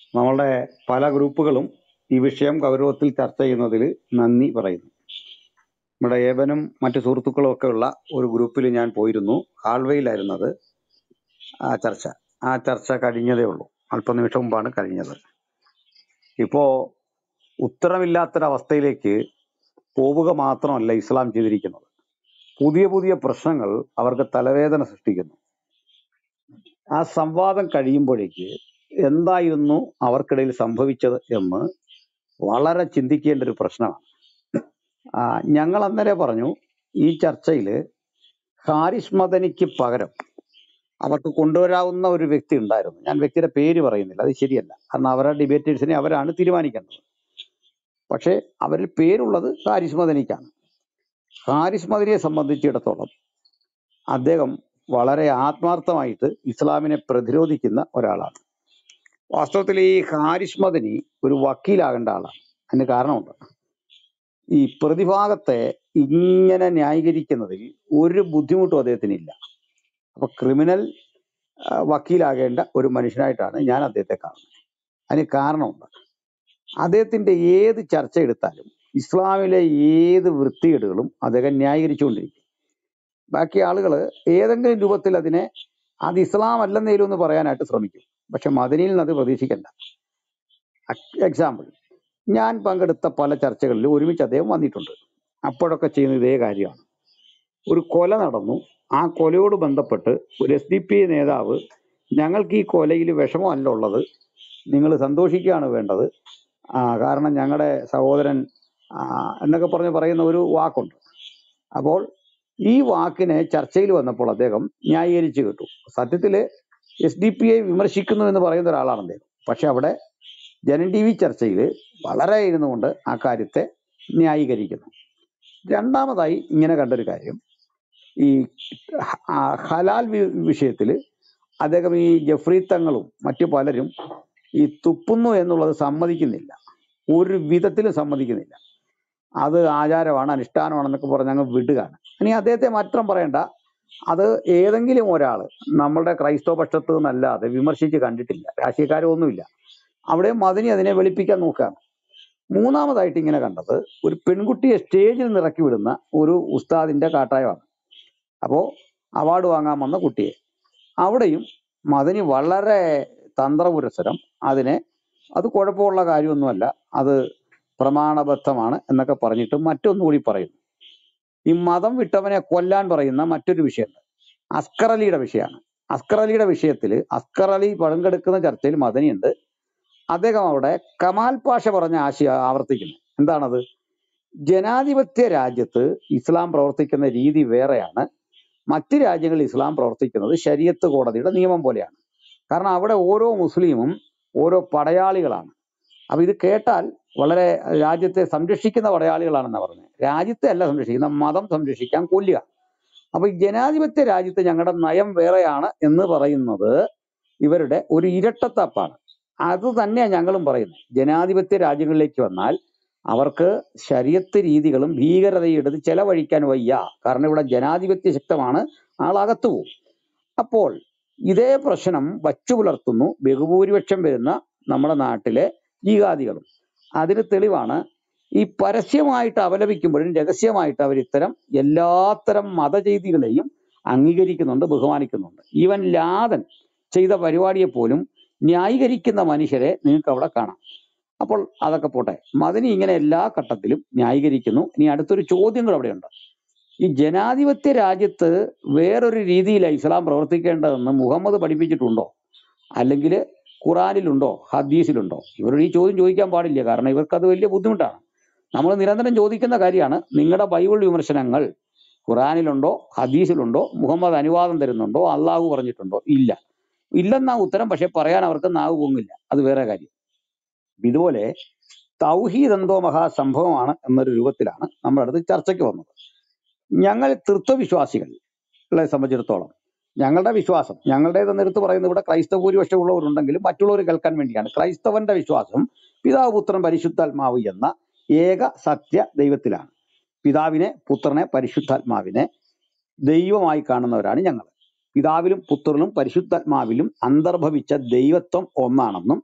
നമ്മളുടെ പല ഗ്രൂപ്പുകളും ഈ വിഷയം ഗൗരവത്തിൽ ചർച്ച ചെയ്യുന്നതിൽ നന്ദി പറയുന്നു നമ്മുടെ ഏബനും മറ്റു സുഹൃത്തുക്കളും ഒക്കെ ഉള്ള ഒരു ഗ്രൂപ്പിൽ ഞാൻ പോയിരുന്നു ഹാൾവേയിലായിരുന്നത് ആ ചർച്ച ആ ചർച്ച കഴിഞ്ഞതേ ഉള്ളൂ അല്പനിമിഷം മുമ്പാണ് കഴിഞ്ഞത് ഇപ്പോ ഉത്തരമില്ലാത്തൊരവസ്ഥയിലേക്ക് പോവുക മാത്രമല്ല ഇസ്ലാം ചെയ്തിരിക്കുന്നത് പുതിയ പുതിയ പ്രശ്നങ്ങൾ അവർക്ക് തലവേദന സൃഷ്ടിക്കുന്നു ആ സംവാദം കഴിയുമ്പോഴേക്ക് എന്തായിരുന്നു അവർക്കിടയിൽ സംഭവിച്ചത് എന്ന് വളരെ ചിന്തിക്കേണ്ട ഒരു പ്രശ്നമാണ് ആ, ഞങ്ങൾ അന്നേരം പറഞ്ഞു ഈ ചർച്ചയിൽ ഹാരിസ് മദനിക്ക് പകരം അവർക്ക് കൊണ്ടുവരാവുന്ന ഒരു വ്യക്തി ഉണ്ടായിരുന്നു ഞാൻ വ്യക്തിയുടെ പേര് പറയുന്നില്ല അത് ശരിയല്ല കാരണം അവരുടെ ഡിബേറ്റേഴ്സിനെ അവരാണ് തീരുമാനിക്കേണ്ടത് പക്ഷേ അവരിൽ പേരുള്ളത് ഹാരിസ് മദനിക്കാണ് ഹാരിസ് മദനിയെ സംബന്ധിച്ചിടത്തോളം അദ്ദേഹം വളരെ ആത്മാർത്ഥമായിട്ട് ഇസ്ലാമിനെ പ്രതിരോധിക്കുന്ന ഒരാളാണ് വാസ്തവത്തിൽ ഈ ഹാരിസ് മദനി ഒരു വക്കീലാകേണ്ട ആളാണ് അതിന് കാരണമുണ്ട് ഈ പ്രതിഭാഗത്തെ ഇങ്ങനെ ന്യായീകരിക്കുന്നതിൽ ഒരു ബുദ്ധിമുട്ടും അദ്ദേഹത്തിനില്ല അപ്പൊ ക്രിമിനൽ ആ, വക്കീലാകേണ്ട ഒരു മനുഷ്യനായിട്ടാണ് ഞാൻ അദ്ദേഹത്തെ കാണുന്നത് അതിന് കാരണമുണ്ട് അദ്ദേഹത്തിന്റെ ഏത് ചർച്ച എടുത്താലും ഇസ്ലാമിലെ ഏത് വൃത്തികേടുകളും അദ്ദേഹം ന്യായീകരിച്ചുകൊണ്ടിരിക്കും ബാക്കി ആളുകൾ ഏതെങ്കിലും രൂപത്തിൽ അതിനെ അത് ഇസ്ലാം അല്ലെന്നേലും എന്ന് പറയാനായിട്ട് ശ്രമിക്കും പക്ഷെ മദനിയിൽ നിന്ന് അത് പ്രതീക്ഷിക്കണ്ട എക്സാമ്പിൾ ഞാൻ പങ്കെടുത്ത പല ചർച്ചകളിലും ഒരുമിച്ച് അദ്ദേഹം വന്നിട്ടുണ്ട് അപ്പോഴൊക്കെ ചെയ്യുന്ന ഇതേ കാര്യമാണ് ഒരു കൊല നടന്നു ആ കൊലയോട് ബന്ധപ്പെട്ട് ഒരു എസ് ഡി പി നേതാവ് ഞങ്ങൾക്ക് ഈ കൊലയിൽ വിഷമമല്ല ഉള്ളത് നിങ്ങൾ സന്തോഷിക്കുകയാണ് വേണ്ടത് ആ, കാരണം ഞങ്ങളുടെ സഹോദരൻ ആ, എന്നൊക്കെ പറഞ്ഞ് പറയുന്ന ഒരു വാക്കുണ്ട് അപ്പോൾ ഈ വാക്കിനെ ചർച്ചയിൽ വന്നപ്പോൾ അദ്ദേഹം ന്യായീകരിച്ചു കിട്ടു സത്യത്തില് എസ് ഡി പി ഐ വിമർശിക്കുന്നു എന്ന് പറയുന്ന ഒരാളാണ് അദ്ദേഹം പക്ഷെ അവിടെ ജനൻ ടി വി ചർച്ചയിൽ വളരെ ഇരുന്നു കൊണ്ട് ആ കാര്യത്തെ ന്യായീകരിക്കുന്നു രണ്ടാമതായി ഇങ്ങനെ കണ്ടൊരു കാര്യം ഈ ഹ- ആ ഹലാൽ വി- വിഷയത്തിൽ അദ്ദേഹം ഈ ജഫ്രി തങ്ങളും മറ്റു പലരും ഈ തുപ്പുന്നു എന്നുള്ളത് സമ്മതിക്കുന്നില്ല ഒരു വിധത്തിലും സമ്മതിക്കുന്നില്ല അത് ആചാരമാണ് അനുഷ്ഠാനമാണെന്നൊക്കെ പറഞ്ഞ് അങ്ങ് വിടുകയാണ് ഇനി അദ്ദേഹത്തെ മാത്രം പറയണ്ട അത് ഏതെങ്കിലും ഒരാൾ നമ്മളുടെ ക്രൈസ്തവ പക്ഷത്ത് നിന്നല്ലാതെ വിമർശിച്ച് കണ്ടിട്ടില്ല രാഷ്ട്രീയക്കാരൊന്നുമില്ല അവിടെ മതിനി അതിനെ വെളുപ്പിക്കാൻ നോക്കുകയാണ് മൂന്നാമതായിട്ട് ഇങ്ങനെ കണ്ടത് ഒരു പെൺകുട്ടിയെ സ്റ്റേജിൽ നിന്ന് ഇറക്കി വിടുന്ന ഒരു ഉസ്താദിന്റെ കാട്ടായമാണ് അപ്പോ അവാർഡ് വാങ്ങാൻ വന്ന കുട്ടിയെ അവിടെയും മദനി വളരെ തന്ത്രപുരസരം അതിനെ അത് കുഴപ്പമുള്ള കാര്യമൊന്നുമല്ല അത് പ്രമാണബദ്ധമാണ് എന്നൊക്കെ പറഞ്ഞിട്ട് മറ്റൊന്നുകൂടി പറയുന്നു ഈ മതം വിട്ടവനെ കൊല്ലാൻ പറയുന്ന മറ്റൊരു വിഷയമുണ്ട് അസ്കർ അലിയുടെ വിഷയമാണ് അസ്കർ അലിയുടെ വിഷയത്തിൽ അസ്കർ അലി പങ്കെടുക്കുന്ന ചർച്ചയിൽ മദനിയുണ്ട് അദ്ദേഹം അവിടെ കമാൽ പാഷ പറഞ്ഞ ആശയം ആവർത്തിക്കുന്നു എന്താണത് ജനാധിപത്യ രാജ്യത്ത് ഇസ്ലാം പ്രവർത്തിക്കുന്ന രീതി വേറെയാണ് മറ്റ് രാജ്യങ്ങളിൽ ഇസ്ലാം പ്രവർത്തിക്കുന്നത് ശരീഅത്ത് കോടതിയുടെ നിയമം പോലെയാണ് കാരണം അവിടെ ഓരോ മുസ്ലിമും ഓരോ പടയാളികളാണ് അപ്പൊ ഇത് കേട്ടാൽ വളരെ രാജ്യത്തെ സംരക്ഷിക്കുന്ന പടയാളികളാണെന്നാണ് പറഞ്ഞത് രാജ്യത്തെ അല്ല സംരക്ഷിക്കുന്ന മതം സംരക്ഷിക്കാൻ കൊല്ലുക അപ്പൊ ഈ ജനാധിപത്യ രാജ്യത്ത് ഞങ്ങളുടെ നയം വേറെയാണ് എന്ന് പറയുന്നത് ഇവരുടെ ഒരു ഇരട്ടത്താപ്പാണ് അത് തന്നെയാണ് ഞങ്ങളും പറയുന്നത് ജനാധിപത്യ രാജ്യങ്ങളിലേക്ക് വന്നാൽ അവർക്ക് ശരീരത്ത് രീതികളും ഭീകരതയും എടുത്ത് ചെലവഴിക്കാൻ വയ്യ കാരണം ഇവിടെ ജനാധിപത്യ ശക്തമാണ് ആളകത്തു പോകും അപ്പോൾ ഇതേ പ്രശ്നം വച്ചു പുലർത്തുന്നു ബഹുഭൂരിപക്ഷം വരുന്ന നമ്മുടെ നാട്ടിലെ ജിഹാദികളും അതിന് തെളിവാണ് ഈ പരസ്യമായിട്ട് അപലപിക്കുമ്പോഴും രഹസ്യമായിട്ട് അവർ ഇത്തരം എല്ലാത്തരം മതചെയ്തികളെയും അംഗീകരിക്കുന്നുണ്ട് ബഹുമാനിക്കുന്നുണ്ട് ഈവൻ ലാദൻ ചെയ്ത പരിപാടിയെ പോലും ന്യായീകരിക്കുന്ന മനുഷ്യരെ നിങ്ങൾക്ക് അവിടെ കാണാം അപ്പോൾ അതൊക്കെ പോട്ടെ മദനി ഇങ്ങനെ എല്ലാ ഘട്ടത്തിലും ന്യായീകരിക്കുന്നു ഇനി അടുത്തൊരു ചോദ്യം കൂടെ അവിടെയുണ്ട് ഈ ജനാധിപത്യ രാജ്യത്ത് വേറൊരു രീതിയിലാണ് ഇസ്ലാം പ്രവർത്തിക്കേണ്ടതെന്ന് മുഹമ്മദ് പഠിപ്പിച്ചിട്ടുണ്ടോ അല്ലെങ്കിൽ ഖുറാനിലുണ്ടോ ഹദീസിലുണ്ടോ ഇവരോട് ഈ ചോദ്യം ചോദിക്കാൻ പാടില്ല കാരണം ഇവർക്ക് അത് വലിയ ബുദ്ധിമുട്ടാണ് നമ്മൾ നിരന്തരം ചോദിക്കുന്ന കാര്യമാണ് നിങ്ങളുടെ ബൈബിൾ വിമർശനങ്ങൾ ഖുറാനിലുണ്ടോ ഹദീസിലുണ്ടോ മുഹമ്മദ് അനുവാദം തരുന്നുണ്ടോ അള്ളാഹു പറഞ്ഞിട്ടുണ്ടോ ഇല്ല ഇല്ലെന്നാ ഉത്തരം പക്ഷെ പറയാൻ അവർക്ക് നാവ് പൊങ്ങില്ല അത് വേറെ കാര്യം ഇതുപോലെ തൗഹീദ് എന്തോ മഹാസംഭവമാണ് എന്നൊരു രൂപത്തിലാണ് നമ്മുടെ അടുത്ത് ചർച്ചയ്ക്ക് വന്നത് ഞങ്ങൾ തൃത്വവിശ്വാസികളെ സംബന്ധിച്ചിടത്തോളം ഞങ്ങളുടെ വിശ്വാസം ഞങ്ങളുടേതെന്ന് എടുത്ത് പറയുന്നത് ഇവിടെ ക്രൈസ്തവ ഭൂരിപക്ഷം ഉള്ളവരുണ്ടെങ്കിലും മറ്റുള്ളവർ കേൾക്കാൻ വേണ്ടിയാണ് ക്രൈസ്തവന്റെ വിശ്വാസം പിതാവ് പുത്രൻ പരിശുദ്ധാത്മാവ് എന്ന ഏക സത്യ ദൈവത്തിലാണ് പിതാവിനെ പുത്രനെ പരിശുദ്ധാത്മാവിനെ ദൈവമായി കാണുന്നവരാണ് ഞങ്ങൾ പിതാവിലും പുത്രനും പരിശുദ്ധാത്മാവിലും അന്തർഭവിച്ച ദൈവത്വം ഒന്നാണെന്നും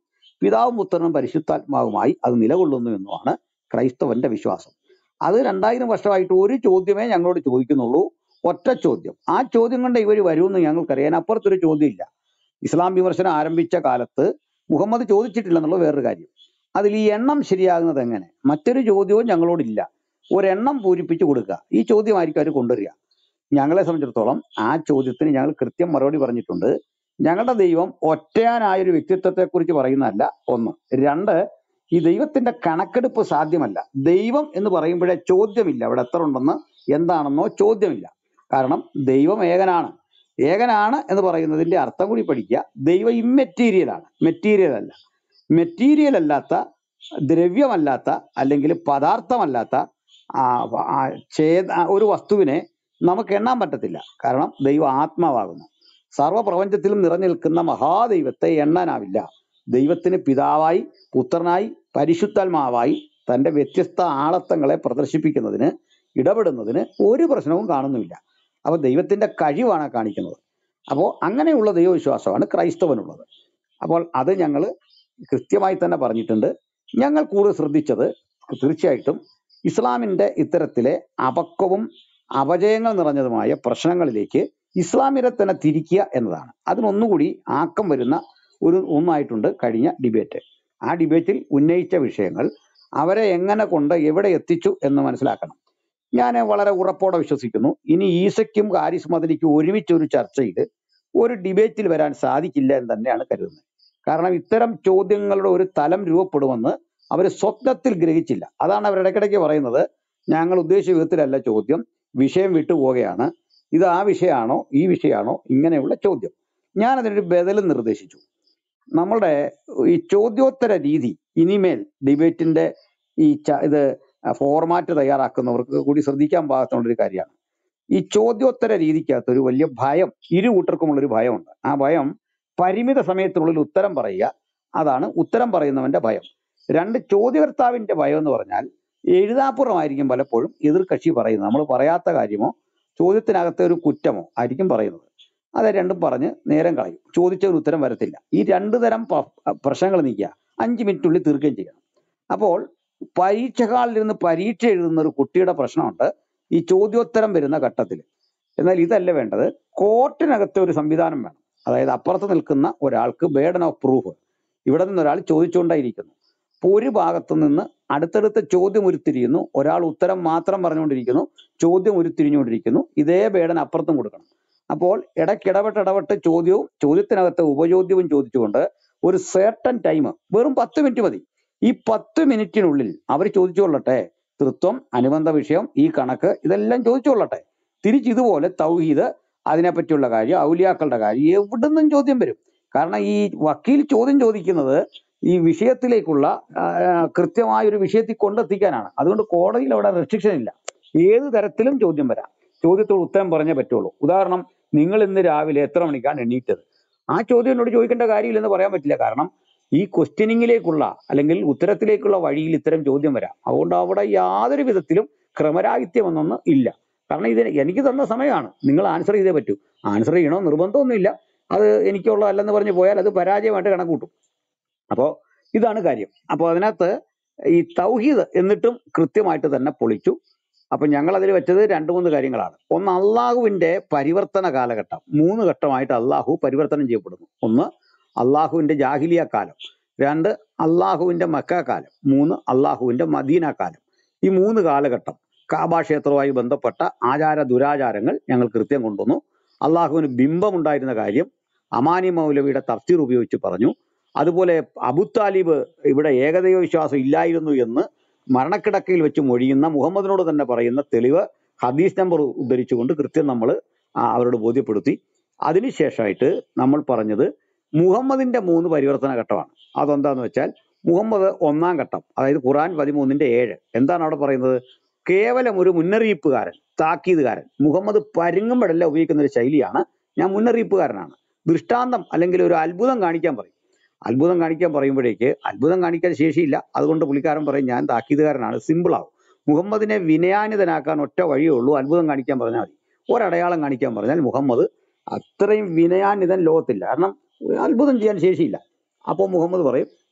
പിതാവും പുത്രനും പരിശുദ്ധാത്മാവുമായി അത് നിലകൊള്ളുന്നു എന്നുമാണ് ക്രൈസ്തവന്റെ വിശ്വാസം അത് രണ്ടായിരം വർഷമായിട്ട് ഒരു ചോദ്യമേ ഞങ്ങളോട് ചോദിക്കുന്നുള്ളൂ ഒറ്റ ചോദ്യം ആ ചോദ്യം കൊണ്ട് ഇവർ വരുമെന്ന് ഞങ്ങൾക്കറിയാൻ അപ്പുറത്തൊരു ചോദ്യമില്ല ഇസ്ലാം വിമർശനം ആരംഭിച്ച കാലത്ത് മുഹമ്മദ് ചോദിച്ചിട്ടില്ലെന്നുള്ള വേറൊരു കാര്യം അതിൽ ഈ എണ്ണം ശരിയാകുന്നത് എങ്ങനെ മറ്റൊരു ചോദ്യവും ഞങ്ങളോടില്ല ഒരെണ്ണം പൂരിപ്പിച്ചു കൊടുക്കുക ഈ ചോദ്യമായിരിക്കും അവർ കൊണ്ടുവരിക ഞങ്ങളെ സംബന്ധിച്ചിടത്തോളം ആ ചോദ്യത്തിന് ഞങ്ങൾ കൃത്യം മറുപടി പറഞ്ഞിട്ടുണ്ട് ഞങ്ങളുടെ ദൈവം ഒറ്റയാനായ ഒരു വ്യക്തിത്വത്തെ കുറിച്ച് പറയുന്നതല്ല ഒന്ന് രണ്ട് ഈ ദൈവത്തിന്റെ കണക്കെടുപ്പ് സാധ്യമല്ല ദൈവം എന്ന് പറയുമ്പോഴേ ചോദ്യമില്ല അവിടെ എത്ര ഉണ്ടെന്ന് എന്താണെന്നോ ചോദ്യമില്ല കാരണം ദൈവം ഏകനാണ് ഏകനാണ് എന്ന് പറയുന്നതിന്റെ അർത്ഥം കൂടി പഠിക്കുക ദൈവം ഇമ്മെറ്റീരിയൽ ആണ് മെറ്റീരിയൽ അല്ല മെറ്റീരിയൽ അല്ലാത്ത ദ്രവ്യമല്ലാത്ത അല്ലെങ്കിൽ പദാർത്ഥമല്ലാത്ത ആ, ആ, ഛേദ ആ, ഒരു വസ്തുവിനെ നമുക്ക് എണ്ണാൻ പറ്റത്തില്ല കാരണം ദൈവം ആത്മാവാകുന്നു സർവ്വപ്രപഞ്ചത്തിലും നിറഞ്ഞു നിൽക്കുന്ന മഹാദൈവത്തെ എണ്ണാനാവില്ല ദൈവത്തിന് പിതാവായി പുത്രനായി പരിശുദ്ധാത്മാവായി തന്റെ വ്യത്യസ്ത ആളത്വങ്ങളെ പ്രദർശിപ്പിക്കുന്നതിന് ഇടപെടുന്നതിന് ഒരു പ്രശ്നവും കാണുന്നുമില്ല അപ്പൊ ദൈവത്തിന്റെ കഴിവാണ് കാണിക്കുന്നത് അപ്പോൾ അങ്ങനെയുള്ള ദൈവവിശ്വാസമാണ് ക്രൈസ്തവനുള്ളത് അപ്പോൾ അത് ഞങ്ങൾ കൃത്യമായി തന്നെ പറഞ്ഞിട്ടുണ്ട് ഞങ്ങൾ കൂടുതൽ ശ്രദ്ധിച്ചത് തീർച്ചയായിട്ടും ഇസ്ലാമിന്റെ ഇത്തരത്തിലെ അപക്വവും അപജയങ്ങൾ നിറഞ്ഞതുമായ പ്രശ്നങ്ങളിലേക്ക് ഇസ്ലാമിനെ തന്നെ തിരിക്കുക എന്നതാണ് അതിനൊന്നുകൂടി ആക്കം വരുന്ന ഒരു ഒന്നായിട്ടുണ്ട് കഴിഞ്ഞ ഡിബേറ്റ് ആ ഡിബേറ്റിൽ ഉന്നയിച്ച വിഷയങ്ങൾ അവരെ എങ്ങനെ കൊണ്ട് എവിടെ എത്തിച്ചു എന്ന് മനസ്സിലാക്കണം ഞാൻ വളരെ ഉറപ്പോടെ വിശ്വസിക്കുന്നു ഇനി ഈസയ്ക്കും ഹാരിസ് മദനിക്കും ഒരുമിച്ച് ഒരു ചർച്ചയിൽ ഒരു ഡിബേറ്റിൽ വരാൻ സാധിക്കില്ല എന്ന് തന്നെയാണ് കരുതുന്നത് കാരണം ഇത്തരം ചോദ്യങ്ങളുടെ ഒരു തലം രൂപപ്പെടുമെന്ന് അവർ സ്വപ്നത്തിൽ ഗ്രഹിച്ചില്ല അതാണ് അവർ ഇടയ്ക്കിടയ്ക്ക് പറയുന്നത് ഞങ്ങൾ ഉദ്ദേശിച്ച വിധത്തിലല്ല ചോദ്യം വിഷയം വിട്ടുപോവുകയാണ് ഇത് ആ വിഷയമാണോ ഈ വിഷയമാണോ ഇങ്ങനെയുള്ള ചോദ്യം ഞാൻ അതിനൊരു ബദലും നിർദ്ദേശിച്ചു നമ്മളുടെ ഈ ചോദ്യോത്തര രീതി ഇനിമേൽ ഡിബേറ്റിന്റെ ഈ ച- ഇത് ഫോർമാറ്റ് തയ്യാറാക്കുന്നവർക്ക് കൂടി ശ്രദ്ധിക്കാൻ പാകത്തുള്ള ഒരു കാര്യമാണ് ഈ ചോദ്യോത്തര രീതിക്കകത്ത് ഒരു വലിയ ഭയം ഇരു കൂട്ടർക്കുമുള്ള ഒരു ഭയമുണ്ട് ആ ഭയം പരിമിത സമയത്തിനുള്ളിൽ ഉത്തരം പറയുക അതാണ് ഉത്തരം പറയുന്നവന്റെ ഭയം രണ്ട് ചോദ്യകർത്താവിന്റെ ഭയം എന്ന് പറഞ്ഞാൽ എഴുതാപ്പുറമായിരിക്കും പലപ്പോഴും എതിർ കക്ഷി പറയുന്നത് നമ്മൾ പറയാത്ത കാര്യമോ ചോദ്യത്തിനകത്തെ ഒരു കുറ്റമോ ആയിരിക്കും പറയുന്നത് അത് രണ്ടും പറഞ്ഞ് നേരം കളയും ചോദിച്ച ഒരു ഉത്തരം വരത്തില്ല ഈ രണ്ടു തരം പ്രശ്നങ്ങൾ നീക്കുക അഞ്ച് മിനിറ്റിനുള്ളിൽ തീർക്കുകയും ചെയ്യണം അപ്പോൾ പരീക്ഷ ഹാളിലിരുന്ന് പരീക്ഷ എഴുതുന്ന ഒരു കുട്ടിയുടെ പ്രശ്നമുണ്ട് ഈ ചോദ്യോത്തരം വരുന്ന ഘട്ടത്തിൽ എന്നാൽ ഇതല്ല വേണ്ടത് കോർട്ടിനകത്തെ ഒരു സംവിധാനം വേണം അതായത് അപ്പുറത്ത് നിൽക്കുന്ന ഒരാൾക്ക് ബേഡൻ ഓഫ് പ്രൂഫ് ഇവിടെ നിന്ന് ഒരാൾ ചോദിച്ചുകൊണ്ടേയിരിക്കുന്നു അപ്പോൾ ഒരു ഭാഗത്ത് നിന്ന് അടുത്തടുത്ത ചോദ്യം ഉരുത്തിരിയുന്നു ഒരാൾ ഉത്തരം മാത്രം പറഞ്ഞുകൊണ്ടിരിക്കുന്നു ചോദ്യം ഉരുത്തിരിഞ്ഞുകൊണ്ടിരിക്കുന്നു ഇതേ ബേഡൻ അപ്പുറത്തും കൊടുക്കണം അപ്പോൾ ഇടയ്ക്ക് ഇടപെട്ട് ഇടപെട്ട് ചോദ്യവും ചോദ്യത്തിനകത്തെ ഉപചോദ്യവും ചോദിച്ചുകൊണ്ട് ഒരു സേർട്ടൻ ടൈം വെറും പത്ത് മിനിറ്റ് മതി ഈ പത്ത് മിനിറ്റിനുള്ളിൽ അവർ ചോദിച്ചുകൊള്ളട്ടെ തൃത്വം അനുബന്ധ വിഷയം ഈ കണക്ക് ഇതെല്ലാം ചോദിച്ചുകൊള്ളട്ടെ തിരിച്ച് ഇതുപോലെ തൗഹീദ് അതിനെപ്പറ്റിയുള്ള കാര്യം ഔലിയാക്കളുടെ കാര്യം എവിടുന്നും ചോദ്യം വരും കാരണം ഈ വക്കീൽ ചോദ്യം ചോദിക്കുന്നത് ഈ വിഷയത്തിലേക്കുള്ള ആ, കൃത്യമായ ഒരു വിഷയത്തിൽ കൊണ്ടെത്തിക്കാനാണ് അതുകൊണ്ട് കോടതിയിൽ അവിടെ റെസ്ട്രിക്ഷൻ ഇല്ല ഏത് തരത്തിലും ചോദ്യം വരാം ചോദ്യത്തോട് ഉത്തരം പറഞ്ഞേ പറ്റുള്ളൂ ഉദാഹരണം നിങ്ങൾ ഇന്ന് രാവിലെ എത്ര മണിക്കാണ് എണീറ്റത് ആ ചോദ്യം എന്നോട് ചോദിക്കേണ്ട കാര്യമില്ലെന്ന് പറയാൻ പറ്റില്ല കാരണം ഈ ക്വസ്റ്റ്യനിങ്ങിലേക്കുള്ള അല്ലെങ്കിൽ ഉത്തരത്തിലേക്കുള്ള വഴിയിൽ ഇത്തരം ചോദ്യം വരാം അതുകൊണ്ട് അവിടെ യാതൊരു വിധത്തിലും ക്രമരാഹിത്യം എന്നൊന്നും ഇല്ല കാരണം ഇത് എനിക്ക് തന്ന സമയമാണ് നിങ്ങൾ ആൻസർ ചെയ്തേ പറ്റൂ ആൻസർ ചെയ്യണോ നിർബന്ധമൊന്നുമില്ല അത് എനിക്കുള്ളതല്ലെന്ന് പറഞ്ഞ് പോയാൽ അത് പരാജയമായിട്ട് കണക്കൂട്ടും അപ്പോൾ ഇതാണ് കാര്യം അപ്പോൾ അതിനകത്ത് ഈ തൗഹീദ് എന്നിട്ടും കൃത്യമായിട്ട് തന്നെ പൊളിച്ചു അപ്പൊ ഞങ്ങൾ അതിൽ വെച്ചത് രണ്ട് മൂന്ന് കാര്യങ്ങളാണ് ഒന്ന് അള്ളാഹുവിന്റെ പരിവർത്തന കാലഘട്ടം മൂന്ന് ഘട്ടമായിട്ട് അള്ളാഹു പരിവർത്തനം ചെയ്യപ്പെടുന്നു ഒന്ന് അള്ളാഹുവിന്റെ ജാഹിലിയ കാലം രണ്ട് അള്ളാഹുവിന്റെ മക്ക കാലം മൂന്ന് അള്ളാഹുവിന്റെ മദീന കാലം ഈ മൂന്ന് കാലഘട്ടം കാബാ ക്ഷേത്രവുമായി ബന്ധപ്പെട്ട ആചാര ദുരാചാരങ്ങൾ ഞങ്ങൾ കൃത്യം കൊണ്ടുവന്നു അള്ളാഹുവിന് ബിംബമുണ്ടായിരുന്ന കാര്യം അമാനി മൗലവിയുടെ തഫ്സീർ ഉപയോഗിച്ച് പറഞ്ഞു അതുപോലെ അബു താലിബ് ഇവിടെ ഏകദൈവ വിശ്വാസം ഇല്ലായിരുന്നു എന്ന് മരണക്കിടക്കയിൽ വെച്ച് മൊഴിയുന്ന മുഹമ്മദിനോട് തന്നെ പറയുന്ന തെളിവ് ഹദീസ് നമ്പർ ഉദ്ധരിച്ചുകൊണ്ട് കൃത്യം നമ്മൾ അവരോട് ബോധ്യപ്പെടുത്തി അതിനുശേഷമായിട്ട് നമ്മൾ പറഞ്ഞത് മുഹമ്മദിന്റെ മൂന്ന് പരിവർത്തന ഘട്ടമാണ് അതെന്താന്ന് വെച്ചാൽ മുഹമ്മദ് ഒന്നാം ഘട്ടം അതായത് ഖുറാൻ പതിമൂന്നിന്റെ ഏഴ് എന്താണ് അവിടെ പറയുന്നത് കേവലം ഒരു മുന്നറിയിപ്പുകാരൻ താക്കീതുകാരൻ മുഹമ്മദ് പരുങ്ങുമ്പോഴല്ല ഉപയോഗിക്കുന്ന ഒരു ശൈലിയാണ് ഞാൻ മുന്നറിയിപ്പുകാരനാണ് ദൃഷ്ടാന്തം അല്ലെങ്കിൽ ഒരു അത്ഭുതം കാണിക്കാൻ പറയും അത്ഭുതം കാണിക്കാൻ പറയുമ്പോഴേക്ക് അത്ഭുതം കാണിക്കാൻ ശേഷിയില്ല അതുകൊണ്ട് പുള്ളിക്കാരൻ പറയും ഞാൻ താക്കീതുകാരനാണ് സിമ്പിൾ ആവും മുഹമ്മദിനെ വിനയാനിതനാക്കാൻ ഒറ്റ വഴിയേ ഉള്ളൂ അത്ഭുതം കാണിക്കാൻ പറഞ്ഞാൽ മതി ഒരടയാളം കാണിക്കാൻ പറഞ്ഞാൽ മുഹമ്മദ് അത്രയും വിനയാനിതൻ ലോകത്തില്ല കാരണം അത്ഭുതം ചെയ്യാൻ ശേഷിയില്ല അപ്പോൾ മുഹമ്മദ് പറയും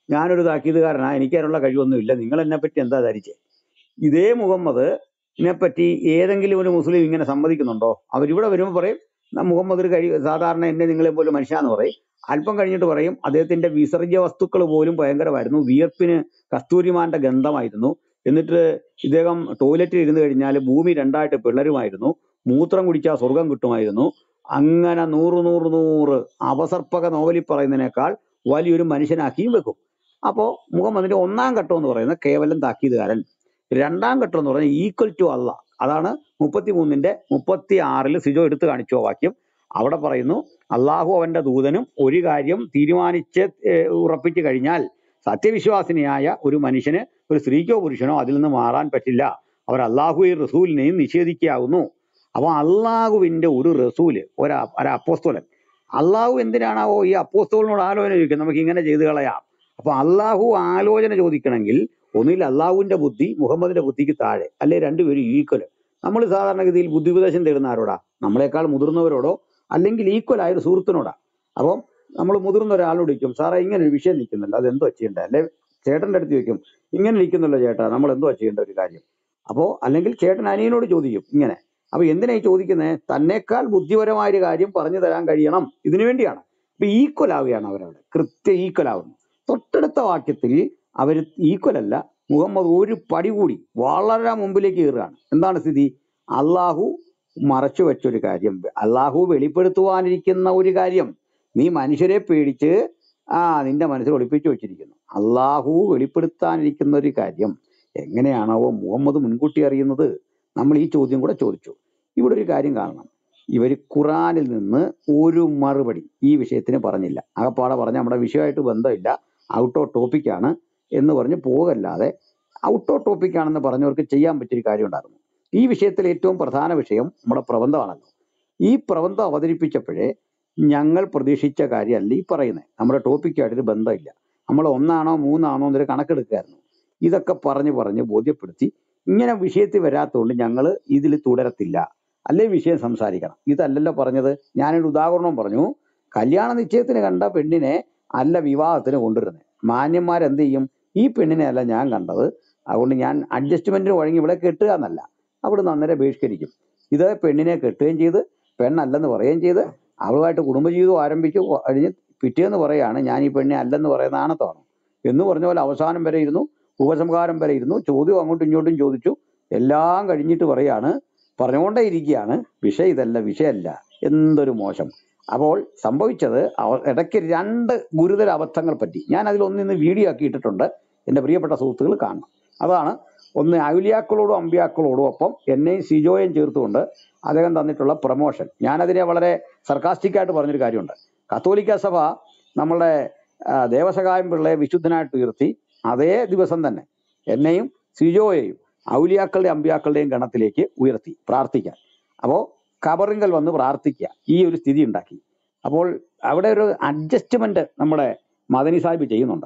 ഞാനൊരു താക്കീതുകാരനാ എനിക്ക് അതിനുള്ള കഴിവൊന്നുമില്ല നിങ്ങൾ എന്നെ പറ്റി എന്താ ധരിച്ചേ ഇതേ മുഹമ്മദ് പറ്റി ഏതെങ്കിലും ഒരു മുസ്ലിം ഇങ്ങനെ സമ്മതിക്കുന്നുണ്ടോ അവരിവിടെ വരുമ്പോൾ പറയും "ന- മുഹമ്മദ് ഒരു കഴി സാധാരണ എന്നെ നിങ്ങളെ പോലെ മനുഷ്യാന്ന് പറയും അല്പം കഴിഞ്ഞിട്ട് പറയും അദ്ദേഹത്തിന്റെ വിസർജ്യ വസ്തുക്കൾ പോലും ഭയങ്കരമായിരുന്നു വിയർപ്പിന് കസ്തൂരിമാന്റെ ഗന്ധമായിരുന്നു എന്നിട്ട് ഇദ്ദേഹം ടോയ്ലറ്റിൽ ഇരുന്ന് കഴിഞ്ഞാൽ ഭൂമി രണ്ടായിട്ട് പിളരുമായിരുന്നു മൂത്രം കുടിച്ചാൽ സ്വർഗം കിട്ടുമായിരുന്നു അങ്ങനെ നൂറ് നൂറ് നൂറ് അപസർപ്പക നോവലിൽ പറയുന്നതിനേക്കാൾ വലിയൊരു മനുഷ്യനാക്കിയും വെക്കും അപ്പോ മുഹമ്മദിന്റെ ഒന്നാം ഘട്ടം എന്ന് പറയുന്നത് കേവലം താക്കീതുകാരൻ രണ്ടാം ഘട്ടം എന്ന് പറയുന്നത് ഈക്വൽ ടു അല്ല അതാണ് മുപ്പത്തി മൂന്നിന്റെ മുപ്പത്തി ആറിൽ സിജോ എടുത്തു കാണിച്ചു ആ വാക്യം അവിടെ പറയുന്നു അള്ളാഹു അവന്റെ ദൂതനും ഒരു കാര്യം തീരുമാനിച്ച് ഏർ, ഉറപ്പിച്ചു കഴിഞ്ഞാൽ സത്യവിശ്വാസിനിയായ ഒരു മനുഷ്യന് ഒരു സ്ത്രീക്കോ പുരുഷനോ അതിൽ നിന്ന് മാറാൻ പറ്റില്ല അവർ അള്ളാഹുയും റസൂലിനെയും നിഷേധിക്കാവുന്നു അപ്പൊ അള്ളാഹുവിന്റെ ഒരു റസൂല് ഒരു അ- ഒരു അപ്പോസ്തോലൻ അള്ളാഹു എന്തിനാണാവോ ഈ അപ്പോസ്തോലിനോട് ആലോചന ചോദിക്കുന്നത് നമുക്ക് ഇങ്ങനെ ചെയ്തു കളയാം അപ്പൊ അള്ളാഹു ആലോചന ചോദിക്കണമെങ്കിൽ ഒന്നുകിൽ അള്ളാഹുവിന്റെ ബുദ്ധി മുഹമ്മദിന്റെ ബുദ്ധിക്ക് താഴെ അല്ലെ രണ്ടുപേരും ഈക്വൽ നമ്മൾ സാധാരണഗതിയിൽ ബുദ്ധിപദേശം തേടുന്ന ആരോടാ നമ്മളെക്കാൾ മുതിർന്നവരോടോ അല്ലെങ്കിൽ ഈക്വൽ ആയ ഒരു സുഹൃത്തിനോടാ അപ്പം നമ്മൾ മുതിർന്ന ഒരാളോട് ചോദിക്കും സാറേ ഇങ്ങനെ ഒരു വിഷയം നിൽക്കുന്നില്ല അത് എന്തോ ചെയ്യണ്ടേ അല്ലെ ചേട്ടന്റെ അടുത്ത് ചോദിക്കും ഇങ്ങനെ ഇരിക്കുന്നല്ലോ ചേട്ടാ നമ്മൾ എന്തോ ചെയ്യേണ്ട ഒരു കാര്യം അപ്പോ അല്ലെങ്കിൽ ചേട്ടൻ അനിയനോട് ചോദിക്കും ഇങ്ങനെ അപ്പൊ എന്തിനാ ഈ ചോദിക്കുന്നത് തന്നെക്കാൾ ബുദ്ധിപരമായ ഒരു കാര്യം പറഞ്ഞു തരാൻ കഴിയണം ഇതിനു വേണ്ടിയാണ് അപ്പൊ ഈക്വൽ ആവുകയാണ് അവരവിടെ കൃത്യ ഈക്വൽ ആവുന്നു തൊട്ടടുത്ത വാക്യത്തിൽ അവർ ഈക്വൽ അല്ല മുഹമ്മദ് ഒരു പടി കൂടി വളരെ മുമ്പിലേക്ക് കയറുകയാണ് എന്താണ് സ്ഥിതി അള്ളാഹു മറച്ചു വെച്ചൊരു കാര്യം അള്ളാഹു വെളിപ്പെടുത്തുവാനിരിക്കുന്ന ഒരു കാര്യം നീ മനുഷ്യരെ പേടിച്ച് ആ നിന്റെ മനസ്സിൽ ഒളിപ്പിച്ചു വെച്ചിരിക്കുന്നു അള്ളാഹു വെളിപ്പെടുത്താനിരിക്കുന്ന ഒരു കാര്യം എങ്ങനെയാണാവോ മുഹമ്മദ് മുൻകൂട്ടി അറിയുന്നത് നമ്മൾ ഈ ചോദ്യം കൂടെ ചോദിച്ചു ഇവിടെ ഒരു കാര്യം കാണണം ഇവർ ഖുറാനിൽ നിന്ന് ഒരു മറുപടി ഈ വിഷയത്തിന് പറഞ്ഞില്ല അകപ്പാടെ പറഞ്ഞ നമ്മുടെ വിഷയമായിട്ട് ബന്ധമില്ല ഔട്ട് ഓഫ് ടോപ്പിക്കാണ് എന്ന് പറഞ്ഞ് പോകല്ലാതെ ഔട്ട് ഓഫ് ടോപ്പിക്കാണെന്ന് പറഞ്ഞവർക്ക് ചെയ്യാൻ പറ്റിയൊരു കാര്യം ഉണ്ടായിരുന്നു ഈ വിഷയത്തിൽ ഏറ്റവും പ്രധാന വിഷയം നമ്മുടെ പ്രബന്ധമാണല്ലോ ഈ പ്രബന്ധം അവതരിപ്പിച്ചപ്പോഴേ ഞങ്ങൾ പ്രതീക്ഷിച്ച കാര്യമല്ല ഈ പറയുന്നത് നമ്മുടെ ടോപ്പിക്കായിട്ട് ബന്ധമില്ല നമ്മൾ ഒന്നാണോ മൂന്നാണോ എന്നൊരു കണക്കെടുക്കുകയായിരുന്നു ഇതൊക്കെ പറഞ്ഞ് പറഞ്ഞ് ബോധ്യപ്പെടുത്തി ഇങ്ങനെ വിഷയത്തിൽ വരാത്തതുകൊണ്ട് ഞങ്ങൾ ഇതിൽ തുടരത്തില്ല അല്ലേ വിഷയം സംസാരിക്കണം ഇതല്ലല്ലോ പറഞ്ഞത് ഞാനൊരു ഉദാഹരണം പറഞ്ഞു കല്യാണ നിശ്ചയത്തിന് കണ്ട പെണ്ണിനെ അല്ല വിവാഹത്തിന് കൊണ്ടുവരുന്നത് മാന്യന്മാരെന്ത് ചെയ്യും ഈ പെണ്ണിനെ അല്ല ഞാൻ കണ്ടത് അതുകൊണ്ട് ഞാൻ അഡ്ജസ്റ്റ്മെന്റിന് വഴങ്ങി ഇവിടെ കെട്ടുക എന്നല്ല അവിടുന്ന് അന്നേരം ബഹിഷ്കരിക്കും ഇത് പെണ്ണിനെ കെട്ടുകയും ചെയ്ത് പെണ്ണല്ലെന്ന് പറയുകയും ചെയ്ത് അവളുമായിട്ട് കുടുംബജീവിതം ആരംഭിച്ചു കഴിഞ്ഞ് പിറ്റേന്ന് പറയാണ് ഞാൻ ഈ പെണ്ണെ അല്ലെന്ന് പറയുന്ന ആണത്താണ് എന്ന് പറഞ്ഞ പോലെ അവസാനം വരെ ഇരുന്നു ഉപസംഹാരം വരെ ഇരുന്നു ചോദ്യം അങ്ങോട്ടും ഇങ്ങോട്ടും ചോദിച്ചു എല്ലാം കഴിഞ്ഞിട്ട് പറയാണ് പറഞ്ഞുകൊണ്ടേ ഇരിക്കുകയാണ് വിഷയം ഇതല്ല വിഷയമല്ല എന്തൊരു മോശം അപ്പോൾ സംഭവിച്ചത് അവ- ഇടയ്ക്ക് രണ്ട് ഗുരുതര അബദ്ധങ്ങൾ പറ്റി ഞാൻ അതിൽ ഒന്നിന്ന് വീഡിയോ ആക്കി ഇട്ടിട്ടുണ്ട് എൻ്റെ പ്രിയപ്പെട്ട സുഹൃത്തുക്കൾ കാണണം അതാണ് ഒന്ന് ഔലിയാക്കളോടും അമ്പിയാക്കളോടും ഒപ്പം എന്നെയും സിജോയും ചേർത്തുകൊണ്ട് അദ്ദേഹം തന്നിട്ടുള്ള പ്രൊമോഷൻ ഞാനതിനെ വളരെ സർക്കാസ്റ്റിക് ആയിട്ട് പറഞ്ഞൊരു കാര്യമുണ്ട് കത്തോലിക്ക സഭ നമ്മളുടെ ആ, ദേവസഹായം പിള്ളയെ വിശുദ്ധനായിട്ട് ഉയർത്തി അതേ ദിവസം തന്നെ എന്നെയും സിജോയെയും ഔലിയാക്കളുടെ അമ്പിയാക്കളുടെയും ഗണത്തിലേക്ക് ഉയർത്തി പ്രാർത്ഥിക്കാൻ അപ്പോൾ കബറിങ്കൽ വന്ന് പ്രാർത്ഥിക്കുക ഈ ഒരു സ്ഥിതി ഉണ്ടാക്കി അപ്പോൾ അവിടെ ഒരു അഡ്ജസ്റ്റ്മെന്റ് നമ്മുടെ മദനി സാഹിബ് ചെയ്യുന്നുണ്ട്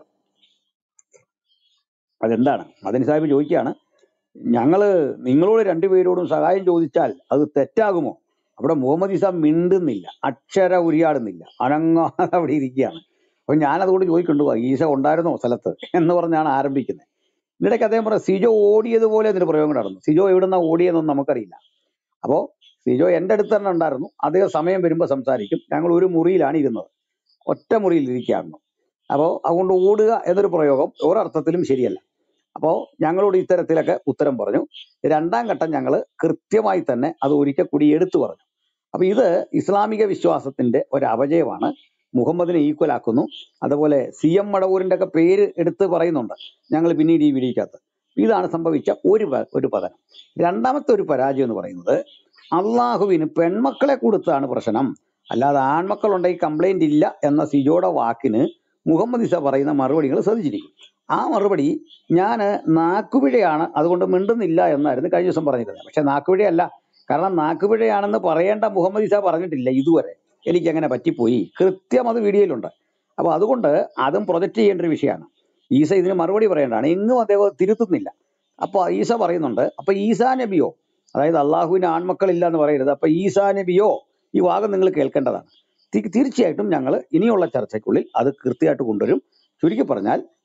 അതെന്താണ് മദനി സാഹിബ് ചോദിക്കുകയാണ് ഞങ്ങള് നിങ്ങളോട് രണ്ടുപേരോടും സഹായം ചോദിച്ചാൽ അത് തെറ്റാകുമോ അവിടെ മുഹമ്മദ് ഇസാം മിണ്ടുന്നില്ല അക്ഷര ഉരിയാടുന്നില്ല അനങ്ങാതെ അവിടെ ഇരിക്കുകയാണ് അപ്പൊ ഞാൻ അതുകൊണ്ട് ചോദിക്കണ്ടു ഈസ ഉണ്ടായിരുന്നോ സ്ഥലത്ത് എന്ന് പറഞ്ഞാണ് ആരംഭിക്കുന്നത് ഇതിനിടയ്ക്ക് അദ്ദേഹം പറഞ്ഞു സിജോ ഓടിയതുപോലെ എന്നൊരു പ്രയോഗം കൂടെ നടന്നു സിജോ എവിടുന്ന ഓടിയതെന്നൊന്നും നമുക്കറിയില്ല അപ്പോ സിജോ എന്റെ അടുത്ത് തന്നെ ഉണ്ടായിരുന്നു അദ്ദേഹം സമയം വരുമ്പോൾ സംസാരിക്കും ഞങ്ങൾ ഒരു മുറിയിലാണ് ഇരുന്നത് ഒറ്റ മുറിയിൽ ഇരിക്കുകയായിരുന്നു അപ്പോൾ അതുകൊണ്ട് ഓടുക എന്നൊരു പ്രയോഗം ഒരർത്ഥത്തിലും ശരിയല്ല അപ്പോൾ ഞങ്ങളോട് ഇത്തരത്തിലൊക്കെ ഉത്തരം പറഞ്ഞു രണ്ടാം ഘട്ടം ഞങ്ങൾ കൃത്യമായി തന്നെ അത് ഒരിക്കൽ കൂടി എടുത്തു പറഞ്ഞു അപ്പൊ ഇത് ഇസ്ലാമിക വിശ്വാസത്തിന്റെ ഒരു അപജയമാണ് മുഹമ്മദിനെ ഈക്വൽ ആക്കുന്നു അതുപോലെ സി എം മടവൂരിന്റെ ഒക്കെ പേര് എടുത്ത് പറയുന്നുണ്ട് ഞങ്ങൾ പിന്നീട് ഈ വീഡിയോക്കകത്ത് ഇതാണ് സംഭവിച്ച ഒരു പ- ഒരു പതനം രണ്ടാമത്തെ ഒരു പരാജയം എന്ന് പറയുന്നത് അള്ളാഹുവിന് പെൺമക്കളെ കൊടുത്താണ് പ്രശ്നം അല്ലാതെ ആൺമക്കളുണ്ടെങ്കിൽ കംപ്ലൈന്റ് ഇല്ല എന്ന സിജോയുടെ വാക്കിന് മുഹമ്മദ് ഇസ പറയുന്ന മറുപടികൾ ശ്രദ്ധിച്ചിരിക്കും ആ മറുപടി ഞാൻ നാക്കുപിഴയാണ് അതുകൊണ്ട് മിണ്ടുന്നില്ല എന്നായിരുന്നു കഴിഞ്ഞ ദിവസം പറഞ്ഞിരുന്നത് പക്ഷെ നാക്കുപിഴയല്ല കാരണം നാക്കുപിഴയാണെന്ന് പറയേണ്ട മുഹമ്മദ് ഇസ പറഞ്ഞിട്ടില്ല ഇതുവരെ എനിക്ക് അങ്ങനെ പറ്റിപ്പോയി കൃത്യം അത് വീഡിയോയിലുണ്ട് അപ്പൊ അതുകൊണ്ട് അതും പ്രൊജക്റ്റ് ചെയ്യേണ്ട ഒരു വിഷയമാണ് ഈസ ഇതിന് മറുപടി പറയേണ്ടതാണ് എങ്ങും അദ്ദേഹം തിരുത്തുന്നില്ല അപ്പൊ ഈസ പറയുന്നുണ്ട് അപ്പൊ ഈസാ നബിയോ അതായത് അള്ളാഹുവിന് ആൺമക്കളില്ല എന്ന് പറയരുത് അപ്പൊ ഈസാ നബിയോ ഈ വാദം നിങ്ങൾ കേൾക്കേണ്ടതാണ് തി- തീർച്ചയായിട്ടും ഞങ്ങൾ ഇനിയുള്ള ചർച്ചയ്ക്കുള്ളിൽ അത് കൃത്യമായിട്ട് കൊണ്ടുവരും ചുരുക്കി പറഞ്ഞാൽ